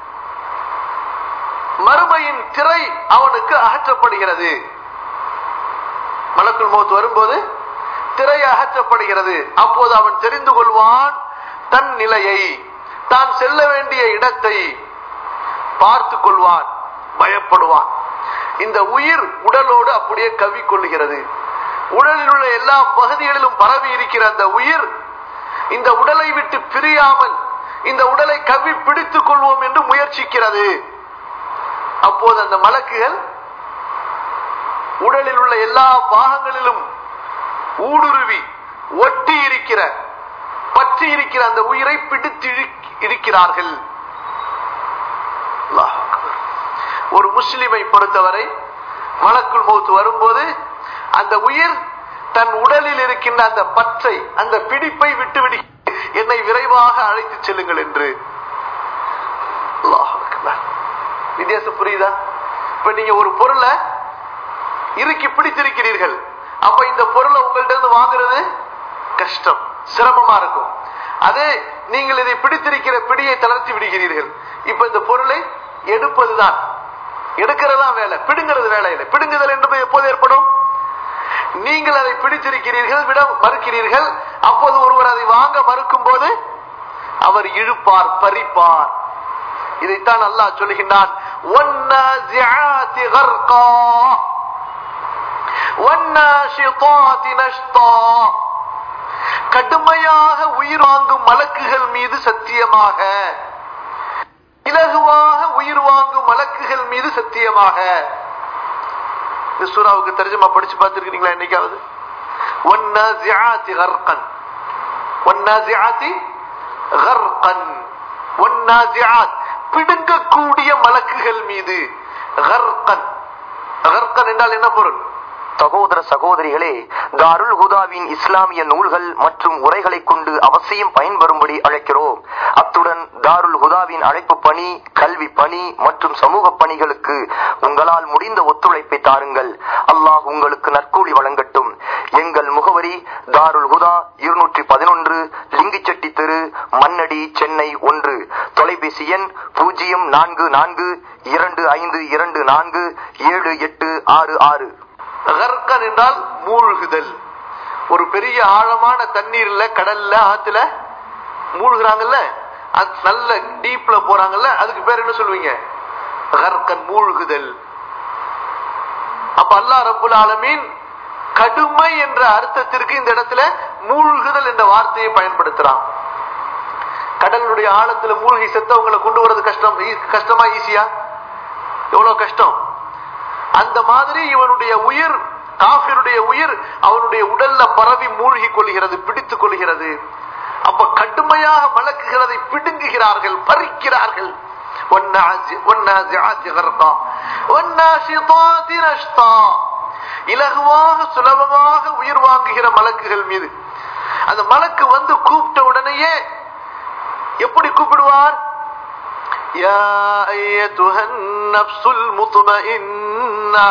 மறுமையின் திரை அவனுக்கு அகற்றப்படுகிறது மலக்குள் மோத்து வரும்போது திரை அகற்றப்படுகிறது அப்போது அவன் தெரிந்து கொள்வான் தன் நிலையை தான் செல்ல வேண்டிய இடத்தை பார்த்து கொள்வான் பயப்படுவான் இந்த உயிர் உடலோடு அப்படியே கவி கொள்ளுகிறது உடலில் உள்ள எல்லா பகுதிகளிலும் பரவி இருக்கிற அந்த உயிர் இந்த உடலை விட்டு பிரியாமல் இந்த உடலை கவி பிடித்துக் கொள்வோம் என்று முயற்சிக்கிறது அப்போது அந்த மலக்குகள் உடலில் உள்ள எல்லா பாகங்களிலும் ஊடுருவி ஒட்டி இருக்கிற பற்றி இருக்கிற அந்த உயிரை பிடித்து இழுக்- இருக்கிறார்கள் அல்லாஹ் அக்பர். ஒரு முஸ்லிமை பொறுத்தவரை மலக்குள் மௌத்து வரும்போது அந்த உயிர் தன் உடலில் இருக்கின்ற அந்த பற்றை அந்த பிடிப்பை விட்டுவிடு என்னை விரைவாக அழைத்து செல்லுங்கள் என்று அல்லாஹ் அக்பர். வித்தியாசம் புரியுதா இப்ப நீங்க ஒரு பொருளை இறுக்கி பிடித்திருக்கிறீர்கள் அப்ப இந்த பொருளை உங்கள்ட்ட இருந்து வாங்குறது கஷ்டம் சிரமமா இருக்கும் அதே நீங்கள் இதை பிடித்திருக்கிற பிடியை தளர்த்தி விடுகிறீர்கள் இப்ப இந்த பொருளை எடுப்பதுதான் எடுக்கிறதா வேலை பிடுங்கிறது வேலை இல்லை பிடுங்குதல் என்பது எப்போது ஏற்படும் நீங்கள் அதை பிடித்திருக்கிறீர்கள் விட மறுக்கிறீர்கள் அப்போது ஒருவர் அதை வாங்க மறுக்கும் போது அவர் இழுப்பார் பறிப்பார் இதைத்தான் அல்லாஹ் சொல்லுகின்றான் وَالنَّازِعَاتِ غَرْقًا وَالنَّاشِطَاتِ نَشْطًا கடுமையாக உயிர் வாங்கும் மலக்குகள் மீது சத்தியமாக இலகுவாக உயிர் வாங்கும் மலக்குகள் மீது சத்தியமாக இந்த சூறாவுக்கு தர்ஜமா படிச்சு பார்த்திருக்கீங்களா என்னைக்காவது ஒன்னாசியாத்தி கர்கன் ஒன்னாசியாத்தி கர்கன் ஒன்னாசியாத் பிடுங்கக்கூடிய மலக்குகள் மீது கர்கன் கர்கன் என்றால் என்ன பொருள் சகோதர சகோதரிகளே தாருல் ஹுதாவின் இஸ்லாமிய நூல்கள் மற்றும் உரைகளை கொண்டு அவசியம் பயன்பெறும்படி அழைக்கிறோம் அத்துடன் தாருல் ஹுதாவின் அழைப்பு பணி கல்வி பணி மற்றும் சமூக பணிகளுக்கு உங்களால் முடிந்த ஒத்துழைப்பை தாருங்கள் அல்லாஹ் உங்களுக்கு நற்கூலி வழங்கட்டும் எங்கள் முகவரி தாருல் ஹுதா இருநூற்றி பதினொன்று லிங்கிச்செட்டி தெரு மண்ணடி சென்னை ஒன்று தொலைபேசி எண் பூஜ்ஜியம் நான்கு நான்கு இரண்டு ஐந்து இரண்டு நான்கு ஏழு எட்டு ஆறு ஆறு கர்கன் என்றால் மூழ்குதல் ஒரு பெரிய ஆழமான தண்ணீர்ல கடல்ல ஆத்துல மூழ்குறாங்கல்ல அது நல்ல டீப்ல போறாங்கல்ல அதுக்கு பேர் என்ன சொல்லுவீங்க கர்கன் மூழ்குதல் அப்ப அல்லாஹ் ரப்புல் ஆலமீன் கடுமை என்ற அர்த்தத்திற்கு இந்த இடத்துல மூழ்குதல் என்ற வார்த்தையை பயன்படுத்துறான் கடலுடைய ஆழத்துல மூழ்கி செத்தவங்களை கொண்டு வர்றது கஷ்டம் ஈ- கஷ்டமா ஈஸியா எவ்வளவு கஷ்டம் அந்த மாதிரி இவனுடைய உயிர் காஃபிருடைய உயிர் அவனுடைய உடல்ல பரவி மூழ்கி கொள்கிறது பிடித்துக் கொள்கிறது அப்ப கடுமையாக மலக்குகிறதை பிடுங்குகிறார்கள் பறிக்கிறார்கள் والناز- والنازعات غرقا والناشطات نشطا இலகுவாக சுலபமாக உயிர் வாங்குகிற மலக்குகள் மீது அந்த மலக்கு வந்து கூப்பிட்ட உடனேயே எப்படி கூப்பிடுவார் يا أيتها النفس المطمئنة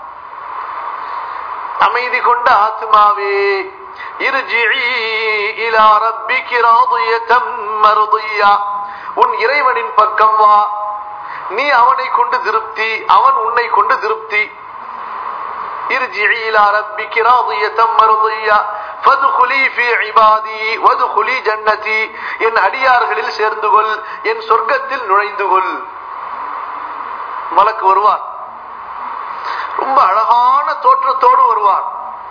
அமைதி கொண்ட ஆத்மாவே இருஜிஇ இலா ரப்பிகி ராதியதம் மர்தியா உன் இறைவனின் பக்கம் வா நீ அவனை கொண்டு திருப்தி அவன் உன்னை கொண்டு திருப்தி ارجعي إلى ربك راضية مرضية فادخلي في عبادي وادخلي جنتي என் அடியார்களில் சேர்ந்து கொள் என் சொர்க்கத்தில் நுழைந்து கொள் மலக்கு வருவார் ரொம்ப அழகான தோற்றத்தோடு வருவார்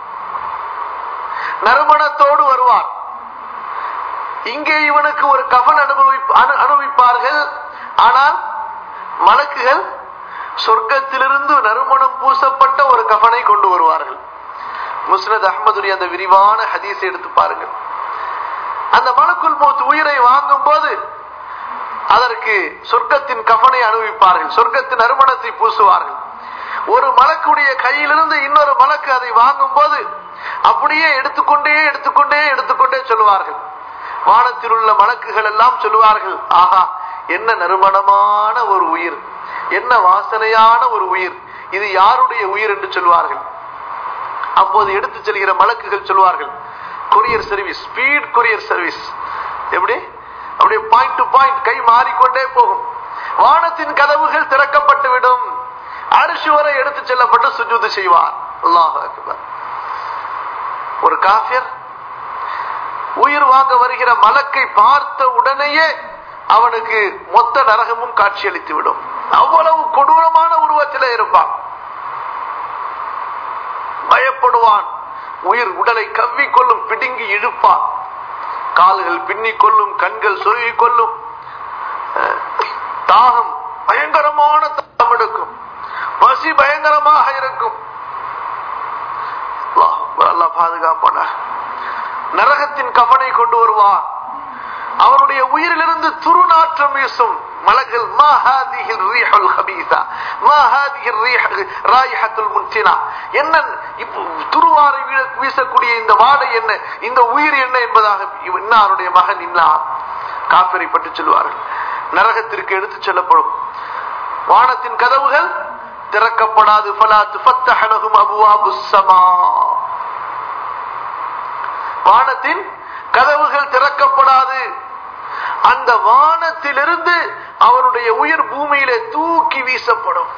நறுமணத்தோடு வருவார் இங்கே இவனுக்கு ஒரு கஃன் அனுபவி அனு- அனுபவிப்பார்கள் ஆனால் மலக்குகள் சொர்க்கத்திலிருந்து நறுமணம் பூசப்பட்ட ஒரு கஃனை கொண்டு வருவார்கள் முஸ்னத் அஹ்மதுடைய அந்த விரிவான ஹதீஸை எடுத்து பாருங்கள் அந்த மலக்குல் மௌத் உயிரை வாங்கும் போது அதற்கு சொர்க்கத்தின் கஃனை அனுபவிப்பார்கள் சொர்க்கத்தின் நறுமணத்தை பூசுவார்கள் ஒரு மலக்குடைய கையிலிருந்து இன்னொரு மலக்கு அதை வாங்கும் போது அப்படியே எடுத்துக்கொண்டே எடுத்துக்கொண்டே எடுத்துக்கொண்டே சொல்லுவார்கள் வானத்தில் உள்ள மலக்குகள் எல்லாம் சொல்லுவார்கள் ஆஹா என்ன நறுமணமான ஒரு உயிர் என்ன வாசனையான ஒரு உயிர் இது யாருடைய உயிர் என்று சொல்வார்கள் அப்போது எடுத்து செல்கிற மலக்குகள் சொல்வார்கள் courier service speed courier service எப்படி அப்படியே பாயிண்ட் டு பாயிண்ட் கை மாறிக்கொண்டே போகும் வானத்தின் கதவுகள் திறக்கப்பட்டு விடும் அரிசி வரை எடுத்து செல்லப்பட்டு சுஜூது செய்வார் அல்லாஹ் அக்பர் ஒரு காஃபியர் உயிர் வாங்க வருகிற மலக்கை பார்த்த உடனேயே அவனுக்கு மொத்த நரகமும் காட்சியளித்து விடும் அவ்வளவு கொடூரமான உருவத்திலே இருப்பான் பயப்படுவான் உயிர் உடலை கவ்வி கொள்ளும் பிடுங்கி இழுப்பான் கால்கள் பின்னிக் கொள்ளும் கண்கள் சொருகி கொள்ளும் அஹ், தாகம் பயங்கரமான தாகம் எடுக்கும் பசி பயங்கரமாக இருக்கும் அல்லாஹ் அக்பர், அல்லாஹ் பாதுகாப்பான நரகத்தின் கவனை கொண்டு வருவார் அவனுடைய உயிரிலிருந்து துருநாற்றம் வீசும் மலர்கள் மா ஹாதிஹில் ரீஹுல் ஹபீஸா மா ஹாதிஹில் ரீஹ் ராயிஹத்துல் முன்சினா என்ன இப்போ துருவாரை வீழ- வீசக்கூடிய இந்த வாடை என்ன இந்த உயிர் என்ன என்பதாக இவ- இன்னாருடைய மகன் இன்னார் காப்பிரை பற்றி சொல்வார்கள் நரகத்திற்கு எடுத்துச் செல்லப்படும் வானத்தின் கதவுகள் திறக்கப்படாது ஃபலா துஃபத்தஹ லஹும் அபுவாபுஸ் ஸமா வானத்தின் கதவுகள் திறக்கப்படாது அந்த வானத்திலிருந்து அவருடைய உயிர் பூமியிலே தூக்கி வீசப்படும்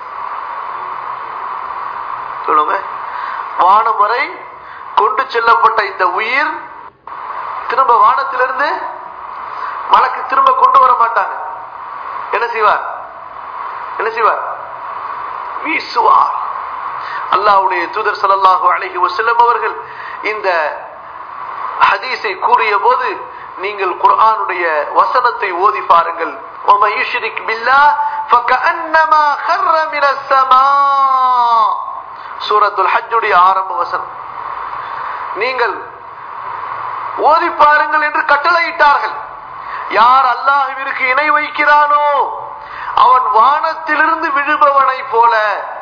சொல்லுங்க வானம் வரை கொண்டு செல்லப்பட்ட இந்த உயிர் திரும்ப வானத்திலிருந்து மலைக்கு திரும்ப கொண்டு வர மாட்டாங்க என்ன செய்வார் என்ன செய்வார் வீசுவார் அல்லாஹ்வுடைய தூதர் ஸல்லல்லாஹு அலைஹி வஸல்லம் அவர்கள் இந்த ஹதீஸை கூறிய போது நீங்கள் குர்ஆனுடைய வசனத்தை ஓதி பாருங்கள் وَمَن يُشْرِكْ بِاللَّهِ فَكَأَنَّمَا خَرَّ مِنَ السَّمَاءِ சூரத்துல் ஹஜ்ஜுடைய ஆரம்ப வசனம் நீங்கள் ஓதி பாருங்கள் என்று கட்டளையிட்டார்கள் யார் அல்லாஹ்விற்கு இணை வைக்கிறானோ அவன் வானத்திலிருந்து விழுபவனை போல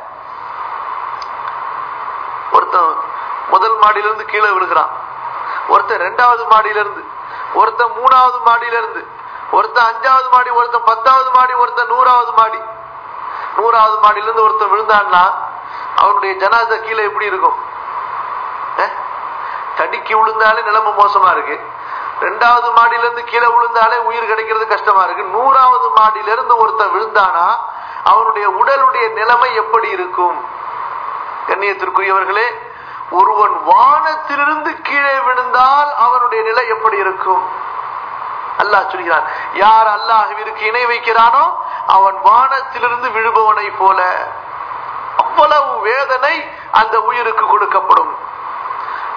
ஒருத்தன் முதல் மாடியிலிருந்து கீழே விழுகிறான் ஒருத்தன் ரெண்டாவது மாடியிலிருந்து ஒருத்தன் மூணாவது மாடியிலிருந்து ஒருத்தன் அஞ்சாவது மாடி ஒருத்தன் பத்தாவது மாடி ஒருத்தன் நூறாவது மாடி நூறாவது மாடியிலிருந்து ஒருத்தன் விழுந்தான்னா அவனுடைய ஜனாதா கீழே எப்படி இருக்கும் அஹ்? தடிக்கி விழுந்தாலே நிலைமை மோசமா இருக்கு ரெண்டாவது மாடியில இருந்து கீழே விழுந்தாலே உயிர் கிடைக்கிறது கஷ்டமா இருக்கு நூறாவது மாடியில இருந்து ஒருத்தன் விழுந்தானா அவனுடைய உடலுடைய நிலைமை எப்படி இருக்கும் கண்ணியத்திற்குரியவர்களே ஒருவன் வானத்திலிருந்து கீழே விழுந்தால் அவனுடைய நிலை எப்படி இருக்கும் அல்லாஹ் சொல்கிறான் யார் அல்லாஹ்விற்கு இணை வைக்கிறானோ அவன் வானத்திலிருந்து விழுபவனை போல அவ்வளவு வேதனை அந்த உயிருக்கு கொடுக்கப்படும்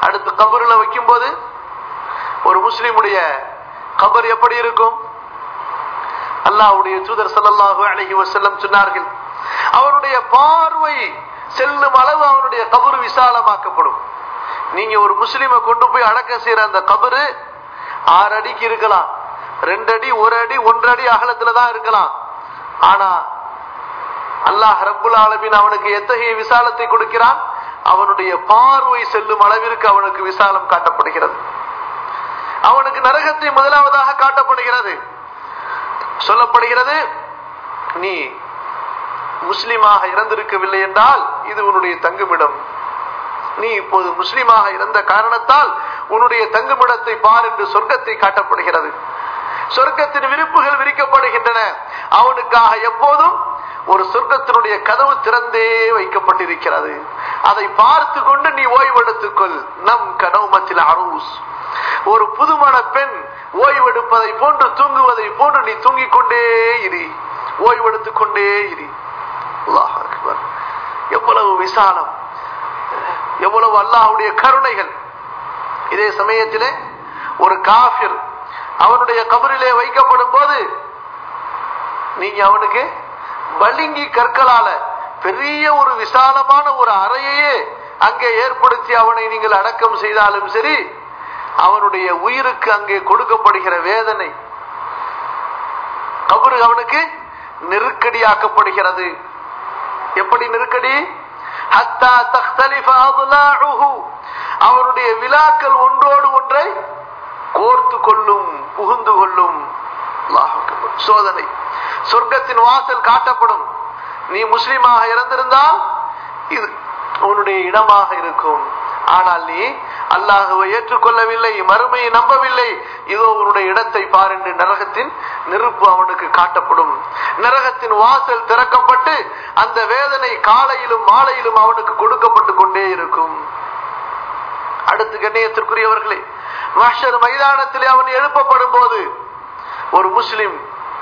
அடுத்து கபருல வைக்கும் போது ஒரு முஸ்லிமுடைய கபர் எப்படி இருக்கும் அல்லாஹ்வுடைய தூதர் ஸல்லல்லாஹு அலைஹி வஸல்லம் சொன்னார்கள் அவருடைய பார்வை செல்லும் அளவு அவனுடைய கபரு விசாலமாக்கப்படும் நீங்க ஒரு முஸ்லிமை கொண்டு போய் அடக்கம் செய்யற அந்த கபரு ஆறு அடிக்கு இருக்கலாம் ரெண்டு அடி ஒரு அடி ஒன்றரை அடி அகலத்துல தான் இருக்கலாம் ஆனா அல்லாஹ் ரப்புல் ஆலமீன் அவனுக்கு எத்தகைய விசாலத்தை கொடுக்கிறான் அவனுடைய பார்வை செல்லும் அளவிற்கு அவனுக்கு விசாலம் காட்டப்படுகிறது அவனுக்கு நரகத்தை முதலாவதாக காட்டப்படுகிறது சொல்லப்படுகிறது நீ முஸ்லிமாக இறந்திருக்கவில்லை என்றால் இது உன்னுடைய தங்குமிடம் நீ இப்போது முஸ்லிமாக இருந்த காரணத்தால் உன்னுடைய தங்குமிடத்தை பார் என்று சொர்க்கத்தை காட்டப்படுகிறது சொர்க்கத்தின் விருப்புகள் விரிக்கப்படுகின்றன அவனுக்காக எப்போதும் ஒரு சொர்க்கத்தினுடைய கதவு திறந்தே வைக்கப்பட்டிருக்கிறது அதை பார்த்து கொண்டு நீ ஓய்வெடுத்துக் கொள் நம் கனவுமத்தில் அரூஸ் ஒரு புதுமண பெண் ஓய்வெடுப்பதை போன்று தூங்குவதை போன்று நீ தூங்கிக் கொண்டே இரு ஓய்வெடுத்துக் கொண்டே இரு அல்லாஹ் அக்பர். எவ்வளவு விசாலம் எவ்வளவு அல்லாஹ்வுடைய கருணைகள் இதே சமயத்திலே ஒரு காஃபிர் அவனுடைய கபரிலே வைக்கப்படும் போது நீங்க அவனுக்கு வலிங்கி கற்களால பெரிய ஒரு விசாலமான ஒரு அறையையே அங்கே ஏற்படுத்தி அவனை நீங்கள் அடக்கம் செய்தாலும் சரி அவனுடைய உயிருக்கு அங்கே கொடுக்கப்படுகிற வேதனை கபரு அவனுக்கு நெருக்கடியாக்கப்படுகிறது எப்படி நெருக்கடி ஹத்தா தக்தலிஃப அضلاعه அவருடைய விழாக்கள் ஒன்றோடு ஒன்றை கோர்த்து கொள்ளும் புகுந்து கொள்ளும் அல்லாஹ் அக்பர். சோதனை சொர்க்கத்தின் வாசல் காட்டப்படும் நீ முஸ்லிமாக இறந்திருந்தால் இது உன்னுடைய இடமாக இருக்கும் ஆனால் நீ அல்லாஹுவை ஏற்றுக்கொள்ளவில்லை மறுமையை நம்பவில்லை இதோ உன்னுடைய இடத்தை பார் என்று நரகத்தின் நெருப்பு அவனுக்கு காட்டப்படும் நரகத்தின் வாசல் திறக்கப்பட்டு அந்த வேதனை காலையிலும் மாலையிலும் அவனுக்கு கொடுக்கப்பட்டு கொண்டே இருக்கும் அடுத்து கண்ணியத்திற்குரியவர்களே மஹ்ஷர் மைதானத்திலே அவன் எழுப்பப்படும் போது ஒரு முஸ்லிம்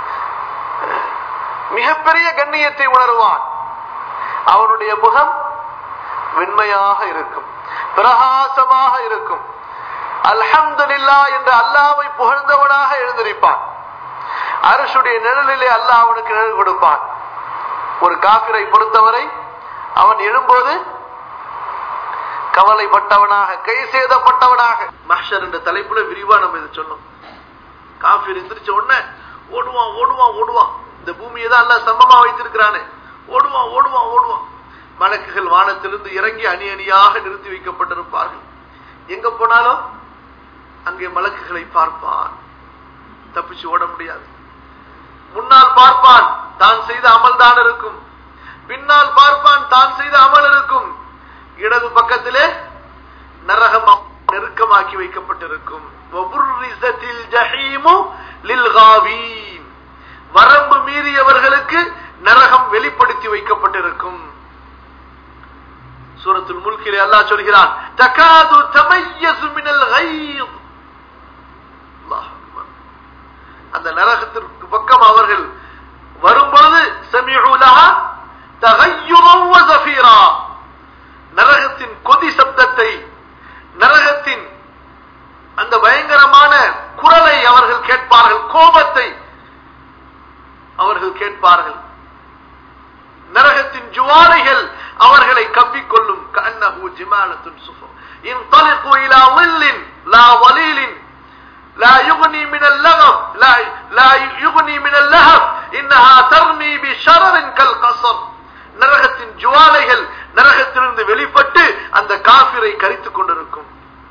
மிகப்பெரிய கண்ணியத்தை உணர்வான் அவனுடைய முகம் வெண்மையாக இருக்கும் பிரகாசமாக இருக்கும் அல்ஹம்துலில்லா என்று அல்லாவை புகழ்ந்தவனாக எழுந்திருப்பான் அரசுடைய நிழலிலே அல்லாஹ் அவனுக்கு நிழல் கொடுப்பான் ஒரு காபிரை பொறுத்தவரை அவன் எழும்போது கவலைப்பட்டவனாக கை சேதப்பட்டவனாக மஹ்ஷர் என்ற தலைப்புல விரிவா நம்ம இதை சொன்னோம் காஃபிர் எந்திரிச்ச உடனே ஓடுவான் ஓடுவான் ஓடுவான் இந்த பூமியை தான் எல்லாம் சமமா வைத்திருக்கிறானே ஓடுவான் ஓடுவான் ஓடுவான் மலக்குகள் வானத்திலிருந்து இறங்கி அணி அணியாக நிறுத்தி வைக்கப்பட்டிருப்பார்கள் எங்க போனாலும் அங்கே மலக்குகளை பார்ப்பான் தப்பிச்சு ஓட முடியாது முன்னால் பார்ப்பான் தான் செய்த அமல் தான் இருக்கும் பின்னால் பார்ப்பான் தான் செய்த அமல் இருக்கும் இடது பக்கத்திலே நரகம் நெருக்கமாக்கி வைக்கப்பட்டிருக்கும் وَبُرِّزَتِ الْجَحِيمُ لِلْغَاوِينَ வரம்பு மீறியவர்களுக்கு நரகம் வெளிப்படுத்தி வைக்கப்பட்டிருக்கும் சூரத்துல் முல்கிலே அல்லாஹ் சொல்கிறான் தகாது தமையசு மினல் கைத் அல்லாஹ் அக்பர். அந்த நரகத்திற்கு பக்கம் அவர்கள் வரும்பொழுது சமிஉ லஹா தகய்யுரன் வ ஸஃபீரா நரகத்தின் கொதி சப்தத்தை நரகத்தின் அந்த பயங்கரமான குரலை அவர்கள் கேட்பார்கள் கோபத்தை அவர்கள் கேட்பார்கள் நரகத்தின் ஜுவாலைகள் அவர்களை கவ்விக்கொள்ளும் கண்ணஹு ஜிமாலத்துன் சுஃபர் انطلقوا الى ظل لا ظليل لا يغني من اللغب لا لا يغني من اللهب انها ترمي بشرر كالقصر நரகத்தின் ஜுவாலைகள் நரகத்திலிருந்து வெளிப்பட்டு அந்த காபிரை கரித்துக் கொண்டிருக்கும்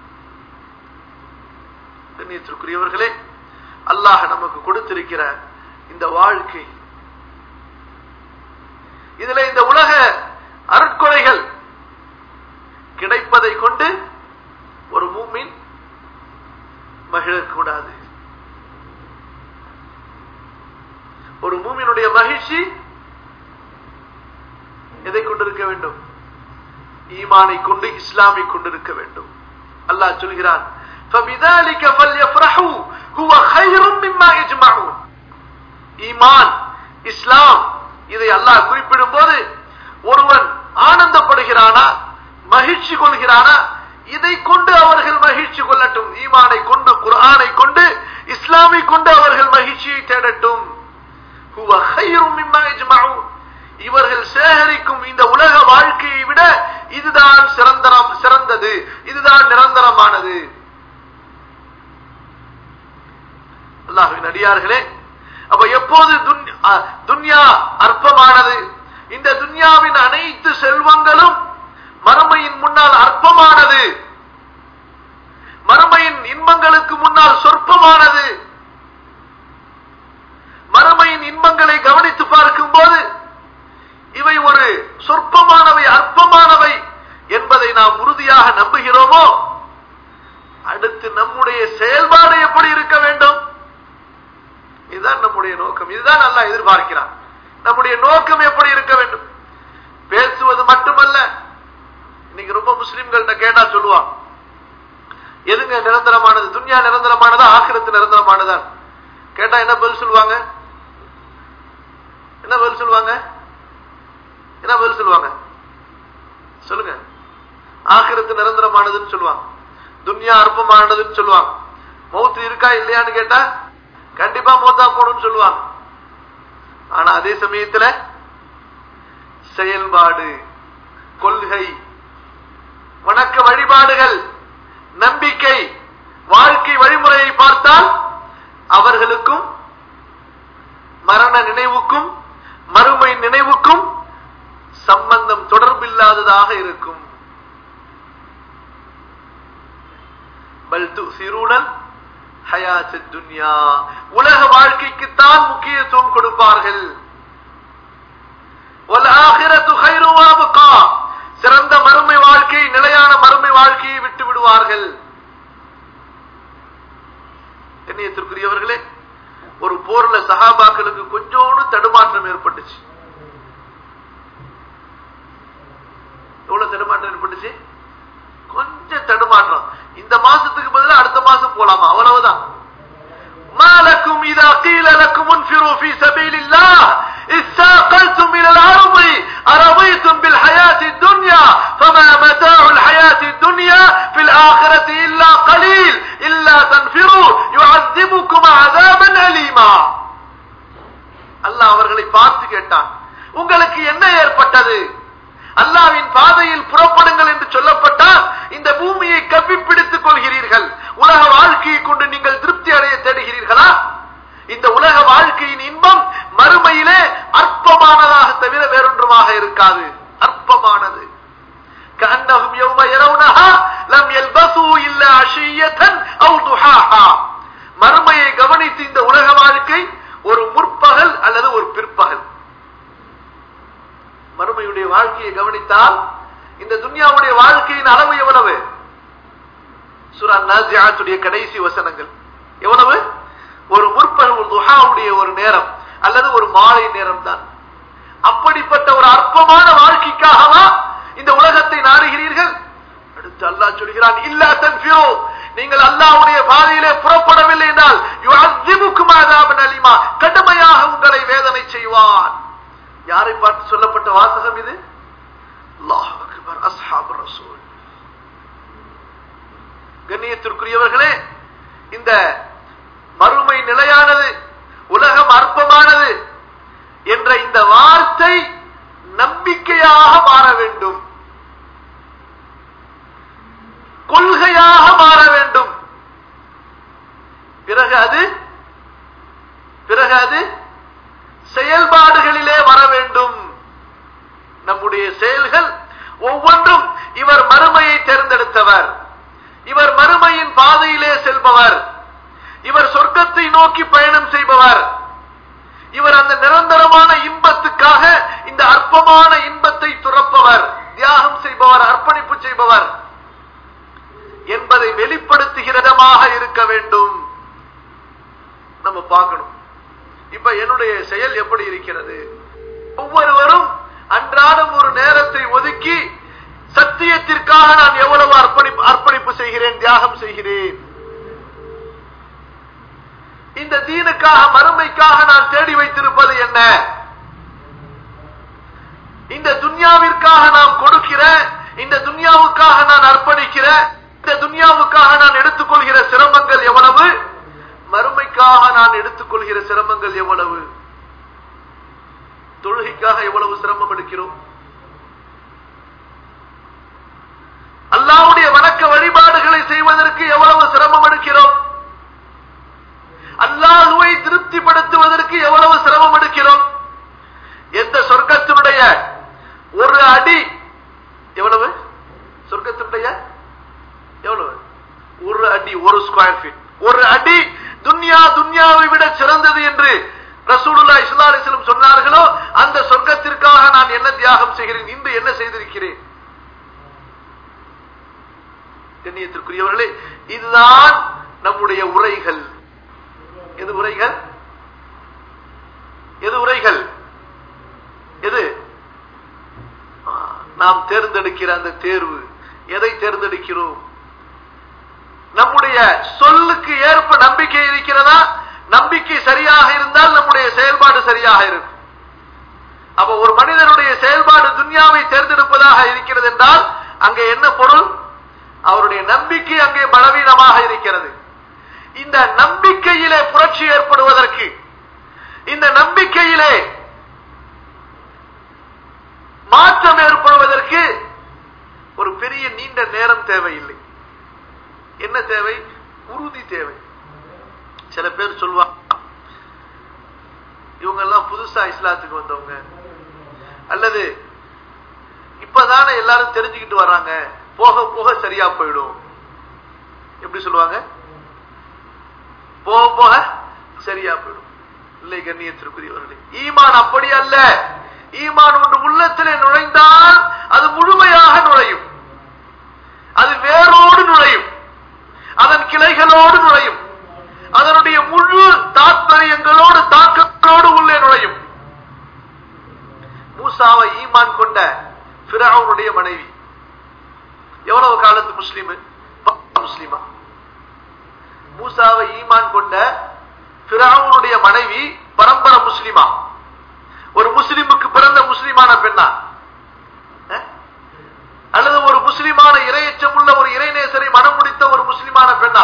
கண்ணியத்திற்குரியவர்களே அல்லாஹ் நமக்கு கொடுத்திருக்கிற இந்த வாழ்க்கை இதுல இந்த உலக அருட்கொலைகள் கிடைப்பதை கொண்டு ஒரு மூமின் மகிழக்கூடாது ஒரு மூமினுடைய மகிழ்ச்சி எதை கொண்டிருக்க வேண்டும் ஈமானை கொண்டு இஸ்லாமை கொண்டிருக்க வேண்டும் அல்லாஹ் சொல்கிறான் فَبِذَلِكَ فَلْيَفْرَحُوا هُوَ خَيْرٌ مِمَّا يَجْمَعُونَ ஈமான் இஸ்லாம் இதை அல்லாஹ் குறிப்பிடும் போது ஒருவன் ஆனந்தப்படுகிறானா மகிழ்ச்சி கொள்கிறானா இதை கொண்டு அவர்கள் மகிழ்ச்சி கொள்ளட்டும் ஈமானை கொண்டு குர்ஆனை கொண்டு இஸ்லாமை கொண்டு அவர்கள் மகிழ்ச்சியை தேடட்டும் ஹுவ கைரும் மிம்மா யஜ்மஊன் இவர்கள் சேகரிக்கும் இந்த உலக வாழ்க்கையை விட இதுதான் சிறந்தரம் சிறந்தது இதுதான் நிரந்தரமானது அல்லாஹ்வின் அடியார்களே அப்ப எப்போது துன்யா- அ, துன்யா அற்பமானது இந்த துன்யாவின் அனைத்து செல்வங்களும் மறுமையின் முன்னால் அற்பமானது மறுமையின் இன்பங்களுக்கு முன்னால் சொற்பமானது மறுமையின் இன்பங்களை கவனித்து பார்க்கும் போது இவை ஒரு சொற்பமானவை அற்பமானவை என்பதை நாம் உறுதியாக நம்புகிறோமோ அடுத்து நம்முடைய செயல்பாடு எப்படி இருக்க வேண்டும் இதுதான் நம்முடைய நோக்கம் இதுதான் நல்லா எதிர்பார்க்கிறான் நம்முடைய நோக்கம் எப்படி இருக்க வேண்டும் பேசுவது மட்டுமல்ல இன்னைக்கு ரொம்ப முஸ்லிம்கள்ட்ட கேட்டா சொல்லுவான் எதுங்க நிரந்தரமானது துன்யா நிரந்தரமானதா ஆக்கிரத்து நிரந்தரமானதா கேட்டா என்ன பதில் சொல்லுவாங்க என்ன பதில் சொல்லுவாங்க என்ன பதில் சொல்லுவாங்க சொல்லுங்க ஆக்கிரத்து நிரந்தரமானதுன்னு சொல்லுவாங்க துன்யா அற்பமானதுன்னு சொல்லுவாங்க மௌத்து இருக்கா இல்லையான்னு கேட்டா கண்டிப்பா மௌத்தா போடுன்னு சொல்லுவாங்க ஆனா அதே சமயத்துல செயல்பாடு கொள்கை வணக்க வழிபாடுகள் நம்பிக்கை வாழ்க்கை வழிமுறையை பார்த்தால் அவர்களுக்கும் மரண நினைவுக்கும் மறுமை நினைவுக்கும் சம்பந்தம் தொடர்பில்லாததாக இருக்கும் பல் துசிருடன் ஹயாத் துன்யா உலக வாழ்க்கைக்குத்தான் முக்கியத்துவம் கொடுப்பார்கள் வல்ஆகிரத்து கைரு வஅப்கா. சிறந்த மறுமை வாழ்க்கை நிலையான மறுமை வாழ்க்கையை விட்டு விடுவார்கள் கண்ணியத்திற்குரியவர்களே ஒரு போர்ல சஹாபாக்களுக்கு கொஞ்சோடு தடுமாற்றம் ஏற்பட்டுச்சு எவ்வளவு தடுமாற்றம் ஏற்பட்டுச்சு கொஞ்சம் தடுமாற்றம் இந்த மாசத்துக்கு பதிலா அடுத்த மாசம் போலாமா அவ்வளவுதான் ما لكم إذا قيل لكم انفروا في سبيل الله إذ ساقلتم إلى الأرض أرضيتم بالحياة الدنيا فما متاع الحياة الدنيا في الآخرة إلا قليل إلا تنفروا يعذبكم عذابا أليما அல்லாஹ் அவர்களை பார்த்து கேட்டான் உங்களுக்கு என்ன ஏற்பட்டது அல்லாவின் பாதையில் புறப்படுங்கள் என்று சொல்லப்பட்டால் இந்த பூமியை கவ்வி பிடித்துக் கொள்கிறீர்கள் உலக வாழ்க்கையை கொண்டு நீங்கள் திருப்தி அடைய தேடுகிறீர்களா இந்த உலக வாழ்க்கையின் இன்பம் மறுமையிலே அற்பமானதாக தவிர வேறொன்றுமாக இருக்காது அற்பமானது كأنهم يوم يرونها لم يلبثوا إلا عشية أو ضحاها மறுமையை கவனித்து இந்த உலக வாழ்க்கை ஒரு முற்பகல் அல்லது ஒரு பிற்பகல் மறுமையுடைய வாழ்க்கையை கவனித்தால் இந்த துன்யாவுடைய வாழ்க்கையின் அளவு எவ்வளவு சுரா நாசியாத்துடைய கடைசி வசனங்கள் எவ்வளவு ஒரு முற்பகல் ஒரு துஹாவுடைய ஒரு நேரம் அல்லது ஒரு மாலை நேரம் தான் அப்படிப்பட்ட ஒரு அற்பமான வாழ்க்கைக்காகவா இந்த உலகத்தை நாடுகிறீர்கள் அடுத்து அல்லாஹ் சொல்கிறான் இல்லா தன்ஃபிரோ நீங்கள் அல்லாஹ்வுடைய பாதையிலே புறப்படவில்லை என்றால் யுஅذிபுக்கும் அஸாபன் அலிமா கடுமையாக உங்களை வேதனை செய்வான் யாரை பார்த்து சொல்லப்பட்ட வாசகம் இது அல்லாஹ் அக்பர் அஸ்ஹாபு ரசூல் கண்ணியத்திற்குரியவர்களே இந்த மறுமை நிலையானது உலகம் அற்பமானது என்ற இந்த வார்த்தை நம்பிக்கையாக மாற வேண்டும் கொள்கையாக மாற வேண்டும் பிறகு அது பிறகு அது செயல்பாடுகளிலே வர வேண்டும் நம்முடைய செயல்கள் ஒவ்வொன்றும் இவர் மறுமையை தேர்ந்தெடுத்தவர் இவர் மறுமையின் பாதையிலே செல்பவர் இவர் சொர்க்கத்தை நோக்கி பயணம் செய்பவர் இவர் அந்த நிரந்தரமான இன்பத்துக்காக இந்த அற்பமான இன்பத்தை துறப்பவர் தியாகம் செய்பவர் அர்ப்பணிப்பு செய்பவர் என்பதை வெளிப்படுத்துகிறதமாக இருக்க வேண்டும் நம்ம பார்க்கணும் இப்ப என்னுடைய செயல் எப்படி இருக்கிறது ஒவ்வொருவரும் அன்றாடம் ஒரு நேரத்தை ஒதுக்கி சத்தியத்திற்காக நான் எவ்வளவு அர்ப்பணிப்பு அர்ப்பணிப்பு செய்கிறேன் தியாகம் செய்கிறேன் இந்த தீனுக்காக மறுமைக்காக நான் தேடி வைத்திருப்பது என்ன இந்த துன்யாவிற்காக நாம் கொடுக்கிற இந்த துன்யாவுக்காக நான் அர்ப்பணிக்கிற இந்த துன்யாவுக்காக நான் எடுத்துக்கொள்கிற சிரமங்கள் எவ்வளவு மறுமைக்காக நான் எடுத்துக்கொள்கிற சிரமங்கள் எவ்வளவு தொழுகைக்காக எவ்வளவு சிரமம் எடுக்கிறோம் அல்லாவுடைய வணக்க வழிபாடுகளை செய்வதற்கு எவ்வளவு சிரமம் எடுக்கிறோம் அல்லாஹுவை திருப்திப்படுத்துவதற்கு எவ்வளவு சிரமம் எடுக்கிறோம் எந்த சொர்க்கத்தினுடைய ஒரு அடி எவ்வளவு சொர்க்கத்தினுடைய எவ்வளவு ஒரு அடி ஒரு ஸ்கொயர் ஃபீட் ஒரு அடி துன்யா துன்யாவை விட சிறந்தது என்று ரசூலுல்லா இஸ்லா அலிஸ்லம் சொன்னார்களோ அந்த சொர்க்கத்திற்காக நான் என்ன தியாகம் செய்கிறேன் இன்று என்ன செய்திருக்கிறேன் கண்ணியத்திற்குரியவர்களே இதுதான் நம்முடைய உரைகள் எது உரைகள் எது உரைகள் எது ஆ, நாம் தேர்ந்தெடுக்கிற அந்த தேர்வு எதை தேர்ந்தெடுக்கிறோம் நம்முடைய சொல்லுக்கு ஏற்ப நம்பிக்கை இருக்கிறதா நம்பிக்கை சரியாக இருந்தால் நம்முடைய செயல்பாடு சரியாக இருக்கும் அப்ப ஒரு மனிதனுடைய செயல்பாடு துன்யாவை தேர்ந்தெடுப்பதாக இருக்கிறது என்றால் அங்கே என்ன பொருள் அவருடைய நம்பிக்கை அங்கே பலவீனமாக இருக்கிறது இந்த நம்பிக்கையிலே புரட்சி ஏற்படுவதற்கு இந்த நம்பிக்கையிலே மாற்றம் ஏற்படுவதற்கு ஒரு பெரிய நீண்ட நேரம் தேவையில்லை என்ன தேவை உறுதி தேவை சில பேர் சொல்லுவாங்க இவங்க எல்லாம் புதுசா இஸ்லாத்துக்கு வந்தவங்க அல்லது இப்பதானே எல்லாரும் தெரிஞ்சுக்கிட்டு வர்றாங்க போக போக சரியா போயிடும் எப்படி சொல்லுவாங்க போக போக சரியா போயிடும் இல்லை கண்ணியத்திற்குரியவர்களே ஈமான் அப்படி அல்ல ஈமான் ஒன்று உள்ளத்திலே நுழைந்தால் அது முழுமையாக நுழையும் அது வேரோடு நுழையும் அதன் கிளைகளோடு நுழையும் அதனுடைய முழு தாத்பரியங்களோடு தாக்கங்களோடு உள்ளே நுழையும் மூசாவை ஈமான் கொண்ட பிராவுனுடைய மனைவி எவ்வளவு காலத்து முஸ்லீம் முஸ்லிமா மூசாவை ஈமான் கொண்ட பிராவுனுடைய மனைவி பரம்பரை முஸ்லிமா ஒரு முஸ்லிமுக்கு பிறந்த முஸ்லிமான பெண்ணா அஹ்? அல்லது ஒரு முஸ்லிமான இரையச்சம் உள்ள ஒரு இறைநேசரை மனம் முடித்த ஒரு முஸ்லிமான பெண்ணா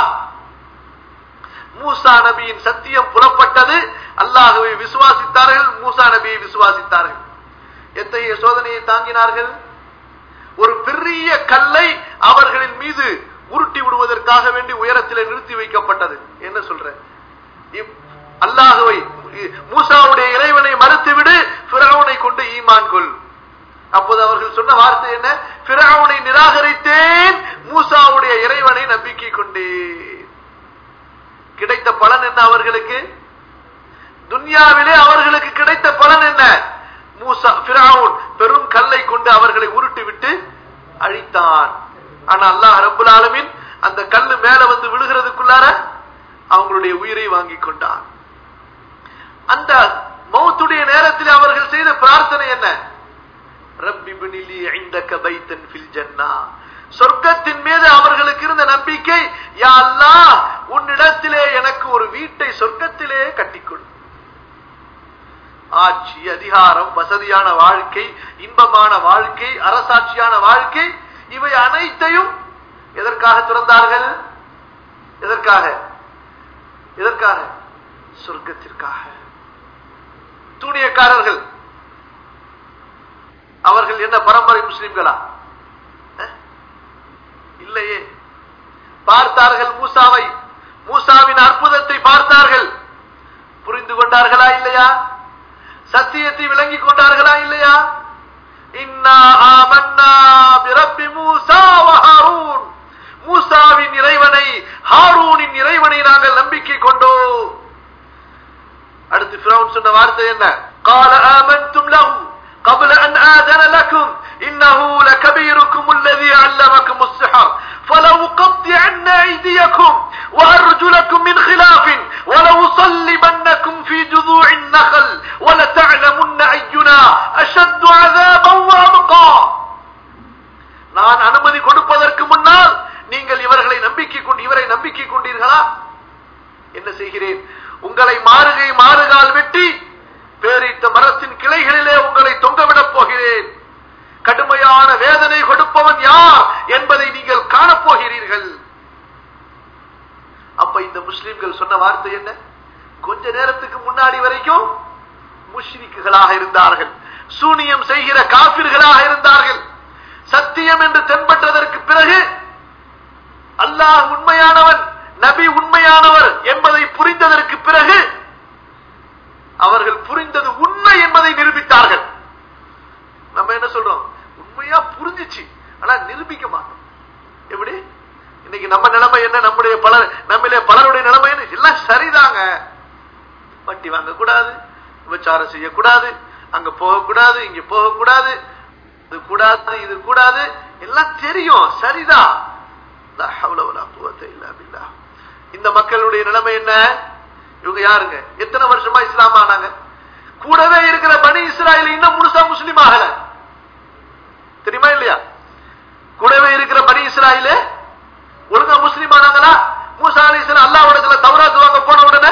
மூசா நபியின் சத்தியம் புறப்பட்டது அல்லாஹுவை விசுவாசித்தார்கள் மூசா நபியை விசுவாசித்தார்கள் எத்தகைய சோதனையை தாங்கினார்கள் ஒரு பெரிய கல்லை அவர்களின் மீது உருட்டி விடுவதற்காக வேண்டி உயரத்திலே நிறுத்தி வைக்கப்பட்டது என்ன சொல்ற இப்- அல்லாஹுவை இ- மூசாவுடைய இறைவனை மறுத்துவிடு பிறவனை கொண்டு ஈமான் கொள் அப்போது அவர்கள் சொன்ன வார்த்தை என்ன பிறவனை நிராகரித்தேன் மூசாவுடைய இறைவனை நம்பிக்கை கொண்டேன் கிடைத்த பலன் என்ன அவர்களுக்கு துன்யாவிலே அவர்களுக்கு கிடைத்த பலன் என்ன மூசா பிராவுன் பெரும் கல்லை கொண்டு அவர்களை உருட்டி விட்டு அழித்தான் ஆனா அல்லாஹ் ரப்புல் ஆலமீன் அந்த கல்லு மேல வந்து விழுகிறதுக்குள்ளார அவங்களுடைய உயிரை வாங்கி கொண்டான் அந்த மௌத்துடைய நேரத்தில் அவர்கள் செய்த பிரார்த்தனை என்ன ரப்பி பினிலி இந்தக பைத்தன் ஃபில் ஜன்னா சொர்க்கத்தின் மீது அவர்களுக்கு இருந்த நம்பிக்கை யா அல்லாஹ் உன்னிடத்திலே எனக்கு ஒரு வீட்டை சொர்க்கத்திலே கட்டிக்கொள் ஆட்சி அதிகாரம் வசதியான வாழ்க்கை இன்பமான வாழ்க்கை அரசாட்சியான வாழ்க்கை இவை அனைத்தையும் எதற்காக துறந்தார்கள் எதற்காக எதற்காக சொர்க்கத்திற்காக தூணியக்காரர்கள் அவர்கள் என்ன பரம்பரை முஸ்லிம்களா அஹ்? இல்லையே பார்த்தார்கள் மூசாவை மூசாவின் அற்புதத்தை பார்த்தார்கள் புரிந்து கொண்டார்களா இல்லையா சத்தியத்தை விளங்கிக் கொண்டார்களா இல்லையா இன்னா ஆமன்னா பிரப்பி மூசா வ ஹாரூன் மூசாவின் இறைவனை ஹாரூனின் இறைவனை நாங்கள் நம்பிக்கை கொண்டோம் அடுத்து ஃபிரௌன் சொன்ன வார்த்தை என்ன قال آمنتم له قبل أن آذن لكم إنه لكبيركم الذي علمكم السحر فلأقطعن أيديكم وأرجلكم من خلاف ولأصلبنكم في جذوع النخل ولتعلمن أينا أشد عذابا وأبقى நான் அனுமதி கொடுப்பதற்கு முன்னால் நீங்கள் இவர்களை நம்பிக்கை கொண்டு இவரை நம்பிக்கை கொண்டீர்களா என்ன செய்கிறேன் உங்களை மாறுகை மாறுகால் வெட்டி பேரிட்ட மரத்தின் கிளைகளிலே உங்களை தொங்கவிடப் போகிறேன் கடுமையான வேதனை கொடுப்பவன் யார் என்பதை நீங்கள் காணப்போகிறீர்கள் அப்ப இந்த முஸ்லிம்கள் சொன்ன வார்த்தை என்ன கொஞ்ச நேரத்துக்கு முன்னாடி வரைக்கும் முஷ்ரிக்குகளாக இருந்தார்கள் சூனியம் செய்கிற காபிர்களாக இருந்தார்கள் சத்தியம் என்று தென்பட்டதற்கு பிறகு அல்லாஹ் உண்மையானவன் நபி உண்மையானவர் என்பதை புரிந்ததற்கு பிறகு அவர்கள் புரிந்தது உண்மை என்பதை நிரூபித்தார்கள் நம்ம என்ன சொல்றோம் உண்மையா புரிஞ்சிச்சு ஆனா நிரூபிக்க மாட்டோம் எப்படி இன்னைக்கு நம்ம நிலைமை என்ன நம்முடைய பலர் நம்மளே பலருடைய நிலைமை என்ன எல்லாம் சரிதாங்க வட்டி வாங்க கூடாது விபச்சாரம் செய்யக்கூடாது அங்க போகக்கூடாது இங்க போகக்கூடாது இது கூடாது இது கூடாது எல்லாம் தெரியும் சரிதான் லா ஹவ்ல வலா குவத்த இல்லா பில்லாஹ். இந்த மக்களுடைய நிலைமை என்ன இவங்க யாருங்க எத்தனை வருஷமா இஸ்லாம் ஆனாங்க கூடவே இருக்கிற பனி இஸ்ராயல் இன்னும் முழுசா முஸ்லீம் ஆகல தெரியுமா இல்லையா கூடவே இருக்கிற பனி இஸ்ராயலு ஒழுங்கா முஸ்லீம் ஆனாங்களா மூசா அலிஸ்லாம் அல்லாஹ்விடத்துல தௌராத் வாங்க போன உடனே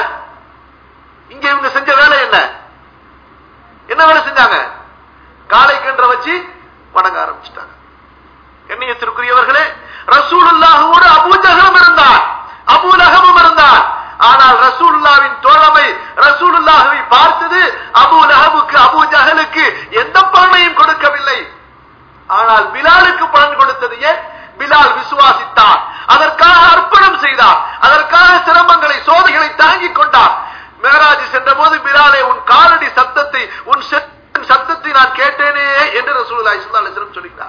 இங்க இவங்க செஞ்ச வேலை என்ன என்ன வேலை செஞ்சாங்க காளை கன்ற வச்சு வணங்க ஆரம்பிச்சிட்டாங்க கண்ணியத்திற்குரியவர்களே ரசூலுல்லாஹோடு அபூஜகம் இருந்தார் அபூலகமும் இருந்தார் ஆனால் ரசூலுல்லாவின் தோழமை ரசூலுல்லாஹவை பார்த்தது அபூ லஹபுக்கு அபூ ஜஹலுக்கு எந்த பலனையும் கொடுக்கவில்லை ஆனால் பிலாலுக்கு பலன் கொடுத்தது ஏன் பிலால் விசுவாசித்தார் அதற்காக அர்ப்பணம் செய்தார் அதற்காக சிரமங்களை சோதனைகளை தாங்கிக் கொண்டார் மேராஜ் சென்ற போது பிலாலே உன் காலடி சத்தத்தை உன் செத்தின் சத்தத்தை நான் கேட்டேனே என்று ரசூலுல்லாஹி ஸல்லல்லாஹு அலைஹி வஸல்லம் சொல்கிறார்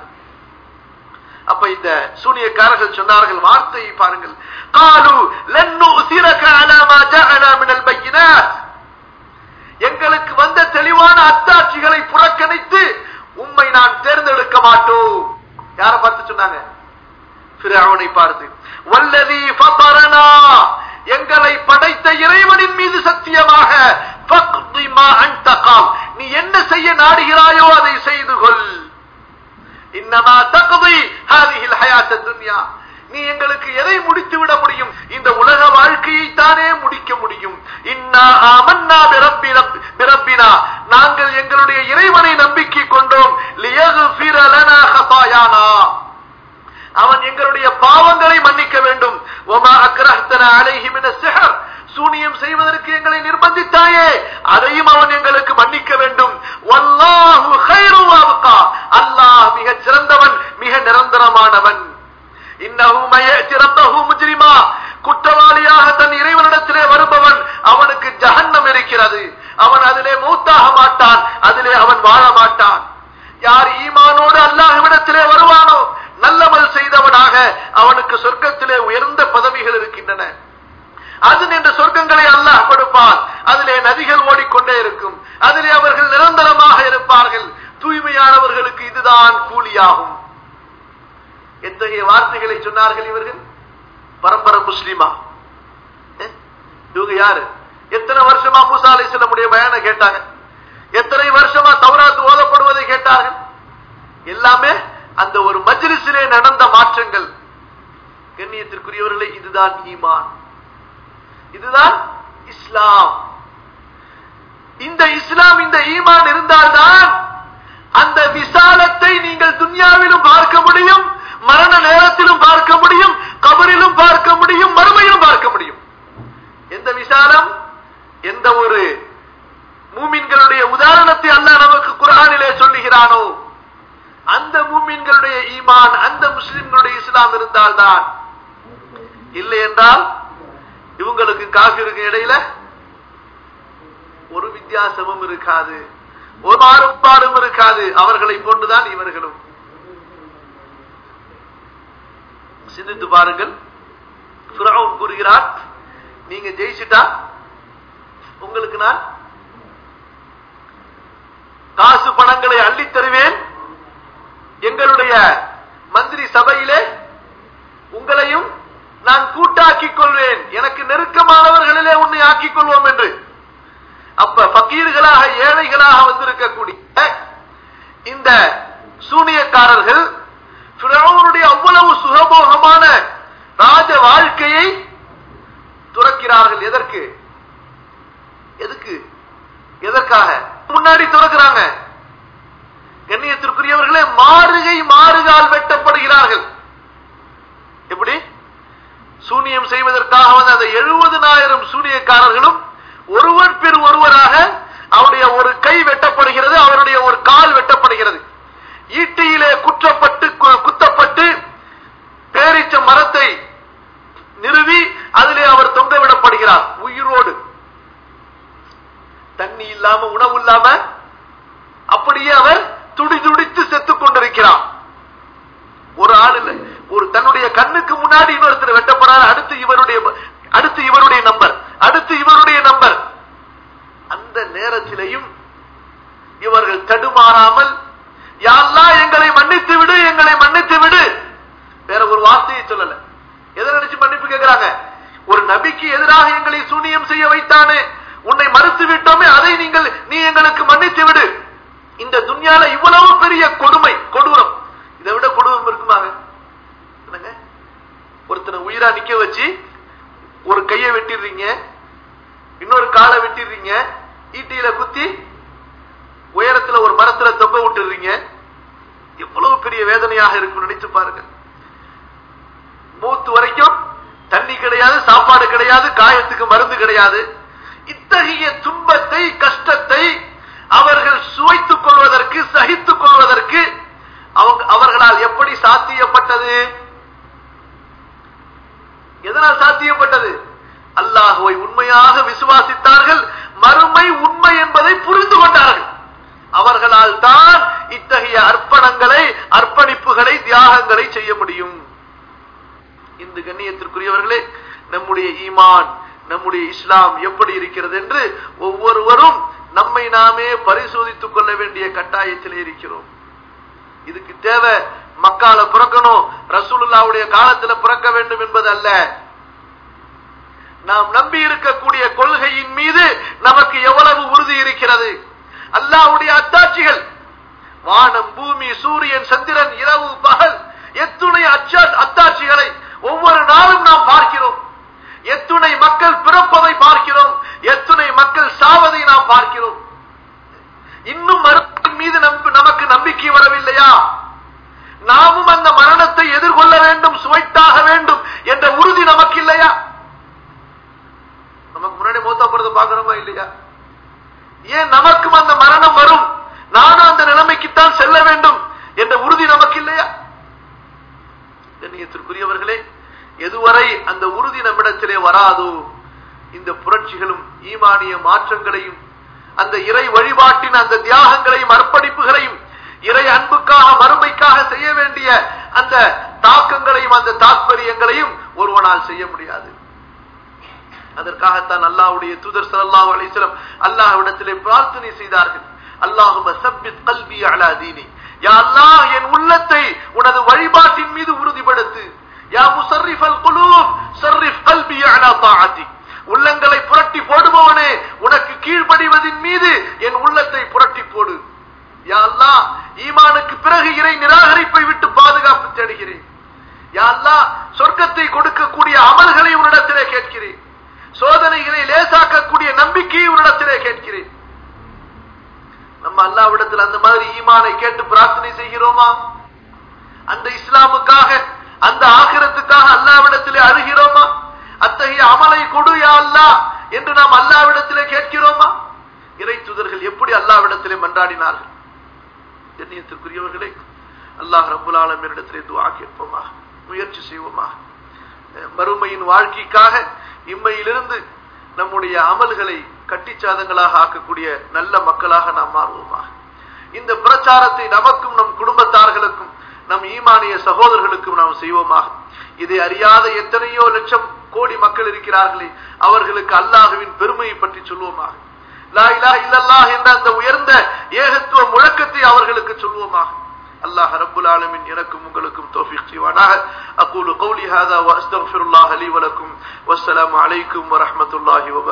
அப்ப இந்த சூனியக்காரர்கள் சொன்னார்கள் வார்த்தையை பாருங்கள் காலு லன்னு உசிரக அலா மா ஜஅனா மினல் பையினாத் எங்களுக்கு வந்த தெளிவான அத்தாட்சிகளை புறக்கணித்து உம்மை நான் தேர்ந்தெடுக்க மாட்டோம் யார பார்த்து சொன்னாங்க ஃபிரௌனை பார்த்து வல்லதி ஃபதரனா எங்களை படைத்த இறைவனின் மீது சத்தியமாக ஃபக்தி மா அன்த கால் நீ என்ன செய்ய நாடுகிறாயோ அதை செய்து கொள் இன்னமா தகுதி ஹாதிஹில் ஹயாத்த துன்யா நீ எங்களுக்கு எதை முடித்து விட முடியும் இந்த உலக வாழ்க்கையை தானே முடிக்க முடியும் இன்னா ஆமன்னா பிரப்பி பிரப்பினா நாங்கள் எங்களுடைய இறைவனை நம்பிக்கை கொண்டோம் லியகுஃபிர லனா ஹதாயானா அவன் எங்களுடைய பாவங்களை மன்னிக்க வேண்டும் ஒமா அக்ரஹ்தனா அலைஹி மின சிஹர் சூனியம் செய்வதற்கு எங்களை நிர்பந்தித்தாயே அதையும் அவன் எங்களுக்கு மன்னிக்க வேண்டும் வல்லாஹு கைரு அப்கா அல்லாஹ் மிக சிறந்தவன் மிக நிரந்தரமானவன் இன்னஹு மயஅதி ரப்பஹு முஜ்ரிமா குற்றவாளியாக தன் இறைவனிடத்திலே வருபவன் அவனுக்கு ஜஹன்னம் இருக்கிறது அவன் அதிலே மௌத்தாக மாட்டான் அதிலே அவன் வாழ மாட்டான் யார் ஈமானோடு அல்லாஹ்விடத்திலே வருவானோ நல்லமல் செய்தவனாக அவனுக்கு சொர்க்கத்திலே உயர்ந்த பதவிகள் இருக்கின்றன அது என்ற சொர்க்கங்களை அல்லாஹ் கொடுப்பான் அதிலே நதிகள் ஓடிக்கொண்டே இருக்கும் அதிலே அவர்கள் நிரந்தரமாக இருப்பார்கள் தூய்மையானவர்களுக்கு இதுதான் கூலியாகும் எத்தகைய வார்த்தைகளை சொன்னார்கள் இவர்கள் பரம்பரை முஸ்லிமா ஏ? இவங்க யாரு எத்தனை வருஷமா மூசா அலிஸ்லமுடைய பயண கேட்டாங்க எத்தனை வருஷமா தௌராத்து ஓதப்படுவதை கேட்டார்கள் எல்லாமே அந்த ஒரு மஜ்லிஸிலே நடந்த மாற்றங்கள் கண்ணியத்திற்குரியவர்களே இதுதான் ஈமான் இதுதான் இஸ்லாம் இந்த இஸ்லாம் இந்த ஈமான் இருந்தால்தான் அந்த விசாலத்தை நீங்கள் துன்யாவிலும் பார்க்க முடியும் மரண நேரத்திலும் பார்க்க முடியும் கபரிலும் பார்க்க முடியும் மறுமையிலும் பார்க்க முடியும் எந்த விசாலம் எந்த ஒரு மூமின்களுடைய உதாரணத்தை அல்லாஹ் நமக்கு குர்ஆனிலே சொல்லுகிறானோ அந்த மூமின்களுடைய ஈமான் அந்த முஸ்லிம்களுடைய இஸ்லாம் இருந்தால்தான் இல்லை என்றால் இவங்களுக்கு காபிருக்கு இடையில ஒரு வித்தியாசமும் இருக்காது ஒரு மாறுபாடும் இருக்காது அவர்களை போன்றுதான் இவர்களும் சிந்தித்து பாருங்கள் ஃபிரௌன் கூறுகிறார் நீங்க ஜெயிச்சிட்டா உங்களுக்கு நான் காசு பணங்களை அள்ளித் தருவேன் எங்களுடைய மந்திரி சபையிலே உங்களையும் நான் கூட்டாக்கிக் கொள்வேன் எனக்கு நெருக்கமானவர்களிலே உன்னை ஆக்கிக் கொள்வோம் என்று அப்ப பக்கீர்களாக ஏழைகளாக வந்திருக்கக்கூடிய இந்த சூனியக்காரர்கள் ஃபிரௌனுடைய அவ்வளவு சுகபோகமான ராஜ வாழ்க்கையை துறக்கிறார்கள் எதற்கு எதுக்கு எதற்காக முன்னாடி துறக்கிறாங்க கண்ணியத்திற்குரியவர்களே கண்ணியத்திற்குரியவர்களே மாறுகை மாறுகால் வெட்டப்படுகிறார்கள் எப்படி சூனியம் செய்வதற்காக வந்த அந்த எழுபதனாயிரம் சூனியக்காரர்களும் ஒருவர் பிற ஒருவராக அவருடைய ஒரு கை வெட்டப்படுகிறது அவருடைய ஒரு கால் வெட்டப்படுகிறது ஈட்டியிலே குற்றப்பட்டு கு- குத்தப்பட்டு பேரிச்ச மரத்தை நிறுவி அதிலே அவர் தொங்க விடப்படுகிறார் உயிரோடு தண்ணி இல்லாம உணவு இல்லாம அப்படியே அவர் துடி துடித்து செத்துக் கொண்டிருக்கிறார் ஒரு ஆள் இல்லை ஒரு தன்னுடைய கண்ணுக்கு முன்னாடி இன்னொருத்தர் வெட்டப்படுறாரு அடுத்து இவருடைய அடுத்து இவருடைய நம்பர் அடுத்து இவருடைய நம்பர் அந்த நேரத்திலேயும் இவர்கள் தடுமாறாமல் யாரெல்லாம் எங்களை மன்னித்து விடு எங்களை மன்னித்து விடு வேற ஒரு வார்த்தையை சொல்லல எதை நினைச்சு மன்னிப்பு கேட்கிறாங்க ஒரு நபிக்கு எதிராக எங்களை சூனியம் செய்ய வைத்தானே உன்னை மறுத்து விட்டோமே அதை நீங்கள் நீ எங்களுக்கு மன்னித்து விடு இந்த துன்யால இவ்வளவு பெரிய கொடுமை கொடூரம் இதை விட கொடூரம் இருக்குமாங்க என்னங்க ஒருத்தனை உயிரா நிக்க வச்சு ஒரு கையை வெட்டிடுறீங்க இன்னொரு காலை வெட்டிடுறீங்க ஈட்டியில குத்தி உயரத்துல ஒரு மரத்துல தொங்க விட்டுறீங்க எவ்வளவு பெரிய வேதனையாக இருக்கும் நினைச்சு பாருங்க மூத்து வரைக்கும் தண்ணி கிடையாது சாப்பாடு கிடையாது காயத்துக்கு மருந்து கிடையாது இத்தகைய துன்பத்தை கஷ்டத்தை அவர்கள் சுவைத்துக் கொள்வதற்கு சகித்துக் கொள்வதற்கு அவங்க அவர்களால் எப்படி சாத்தியப்பட்டது எதனால் சாத்தியப்பட்டது அல்லாஹுவை உண்மையாக விசுவாசித்தார்கள் மறுமை உண்மை என்பதை புரிந்து கொண்டார்கள் அவர்களால் தான் இத்தகைய அர்ப்பணங்களை அர்ப்பணிப்புகளை தியாகங்களை செய்ய முடியும் இந்த கண்ணியத்திற்குரியவர்களே நம்முடைய ஈமான் நம்முடைய இஸ்லாம் எப்படி இருக்கிறது என்று ஒவ்வொருவரும் நம்மை நாமே பரிசோதித்துக் கொள்ள வேண்டிய கட்டாயத்திலே இருக்கிறோம் இதுக்கு தேவை மக்கால பிறக்கணும் ரசூலுல்லாவுடைய காலத்துல பிறக்க வேண்டும் என்பது அல்ல நாம் நம்பி இருக்கக்கூடிய கொள்கையின் மீது நமக்கு எவ்வளவு உறுதி இருக்கிறது அல்லாஹ்வுடைய அத்தாட்சிகள் வானம் பூமி சூரியன் சந்திரன் இரவு பகல் எத்துணை அச்சா அத்தாட்சிகளை ஒவ்வொரு நாளும் நாம் பார்க்கிறோம் எத்துணை மக்கள் பிறப்பதை பார்க்கிறோம் எத்துணை மக்கள் சாவதை நாம் பார்க்கிறோம் இன்னும் மருத்துவின் மீது நம்பி- நமக்கு நம்பிக்கை வரவில்லையா நாமும் அந்த மரணத்தை எதிர்கொள்ள வேண்டும் சுவைத்தாக வேண்டும் என்ற உறுதி நமக்கு இல்லையா நமக்கு முன்னாடி மூத்தா போறதை பாக்குறோமா இல்லையா ஏன் நமக்கும் அந்த மரணம் வரும் நானும் அந்த நிலைமைக்குத்தான் செல்ல வேண்டும் என்ற உறுதி நமக்கு இல்லையா கண்ணியத்திற்குரியவர்களே எதுவரை அந்த உறுதி நம்மிடத்திலே வராதோ இந்த புரட்சிகளும் ஈமானிய மாற்றங்களையும் அந்த இறை வழிபாட்டின் அந்த தியாகங்களையும் அர்ப்பணிப்புகளையும் இறை அன்புக்காக மறுமைக்காக செய்ய வேண்டிய அந்த தாக்கங்களையும் அந்த தாத்பரியங்களையும் ஒருவனால் செய்ய முடியாது அதற்காகத்தான் அல்லாஹ்வுடைய தூதர் ஸல்லல்லாஹு அலைஹி வஸல்லம் அல்லாஹ்விடத்திலே பிரார்த்தனை செய்தார்கள் அல்லாஹும்ம சப்பித் கல்பி அலா தீனி யா அல்லாஹ் என் உள்ளத்தை உனது வழிபாட்டின் மீது உறுதிப்படுத்து யா முசர்ரிஃபல் குலூப் சர்ரிஃப் கல்பி அலா தாஅதி உள்ளங்களை புரட்டி போடுபவனே உனக்கு கீழ்ப்படிவதின் மீது என் உள்ளத்தை புரட்டி போடு யா அல்லாஹ் ஈமானுக்கு பிறகு இறை நிராகரிப்பை விட்டு பாதுகாப்பு தேடுகிறேன் யா அல்லாஹ் சொர்க்கத்தை கொடுக்கக்கூடிய அமல்களை உன்னிடத்திலே கேட்கிறேன் சோதனைகளை லேசாக்கக்கூடிய நம்பிக்கையை உன்னிடத்திலே கேட்கிறேன் நம்ம அல்லாவிடத்தில் அந்த மாதிரி ஈமானை கேட்டு பிரார்த்தனை செய்கிறோமா அந்த இஸ்லாமுக்காக அந்த ஆகிரத்துக்காக அல்லாவிடத்திலே அழுகிறோமா அத்தகைய அமலை கொடு யா அல்லாஹ் என்று நாம் அல்லாவிடத்திலே கேட்கிறோமா இறை தூதர்கள் எப்படி அல்லாவிடத்திலே மன்றாடினார்கள் கண்ணியத்திற்குரியவர்களே அல்லாஹ் ரப்புல் ஆலமீனிடத்திலே துஆ கேட்போமா முயற்சி செய்வோமா மறுமையின் வாழ்க்கைக்காக இம்மையிலிருந்து நம்முடைய அமல்களை கட்டிச்சாதங்களாக ஆக்கக்கூடிய நல்ல மக்களாக நாம் மாறுவோமா இந்த பிரச்சாரத்தை நமக்கும் நம் குடும்பத்தார்களுக்கும் நம் ஈமானிய சகோதரர்களுக்கும் நாம் செய்வோமாக இதை அறியாத எத்தனையோ லட்சம் கோடி மக்கள் இருக்கிறார்களே அவர்களுக்கு அல்லாஹுவின் பெருமையை பற்றி சொல்வோமாக லா இலாஹ இல்லல்லாஹ் என்ற அந்த உயர்ந்த ஏகத்துவ முழக்கத்தை அவர்களுக்கு சொல்வோமாக அல்லாஹ் ரப்புல் ஆலமின் எனக்கும் உங்களுக்கும் தௌஃபீக் செய்வானாக அகூலு கௌலி ஹாதா வ அஸ்தக்ஃபிருல்லாஹ் லி வலக்கும் வஸ்ஸலாமு அலைக்கும் வரஹ்மத்துல்லாஹி வ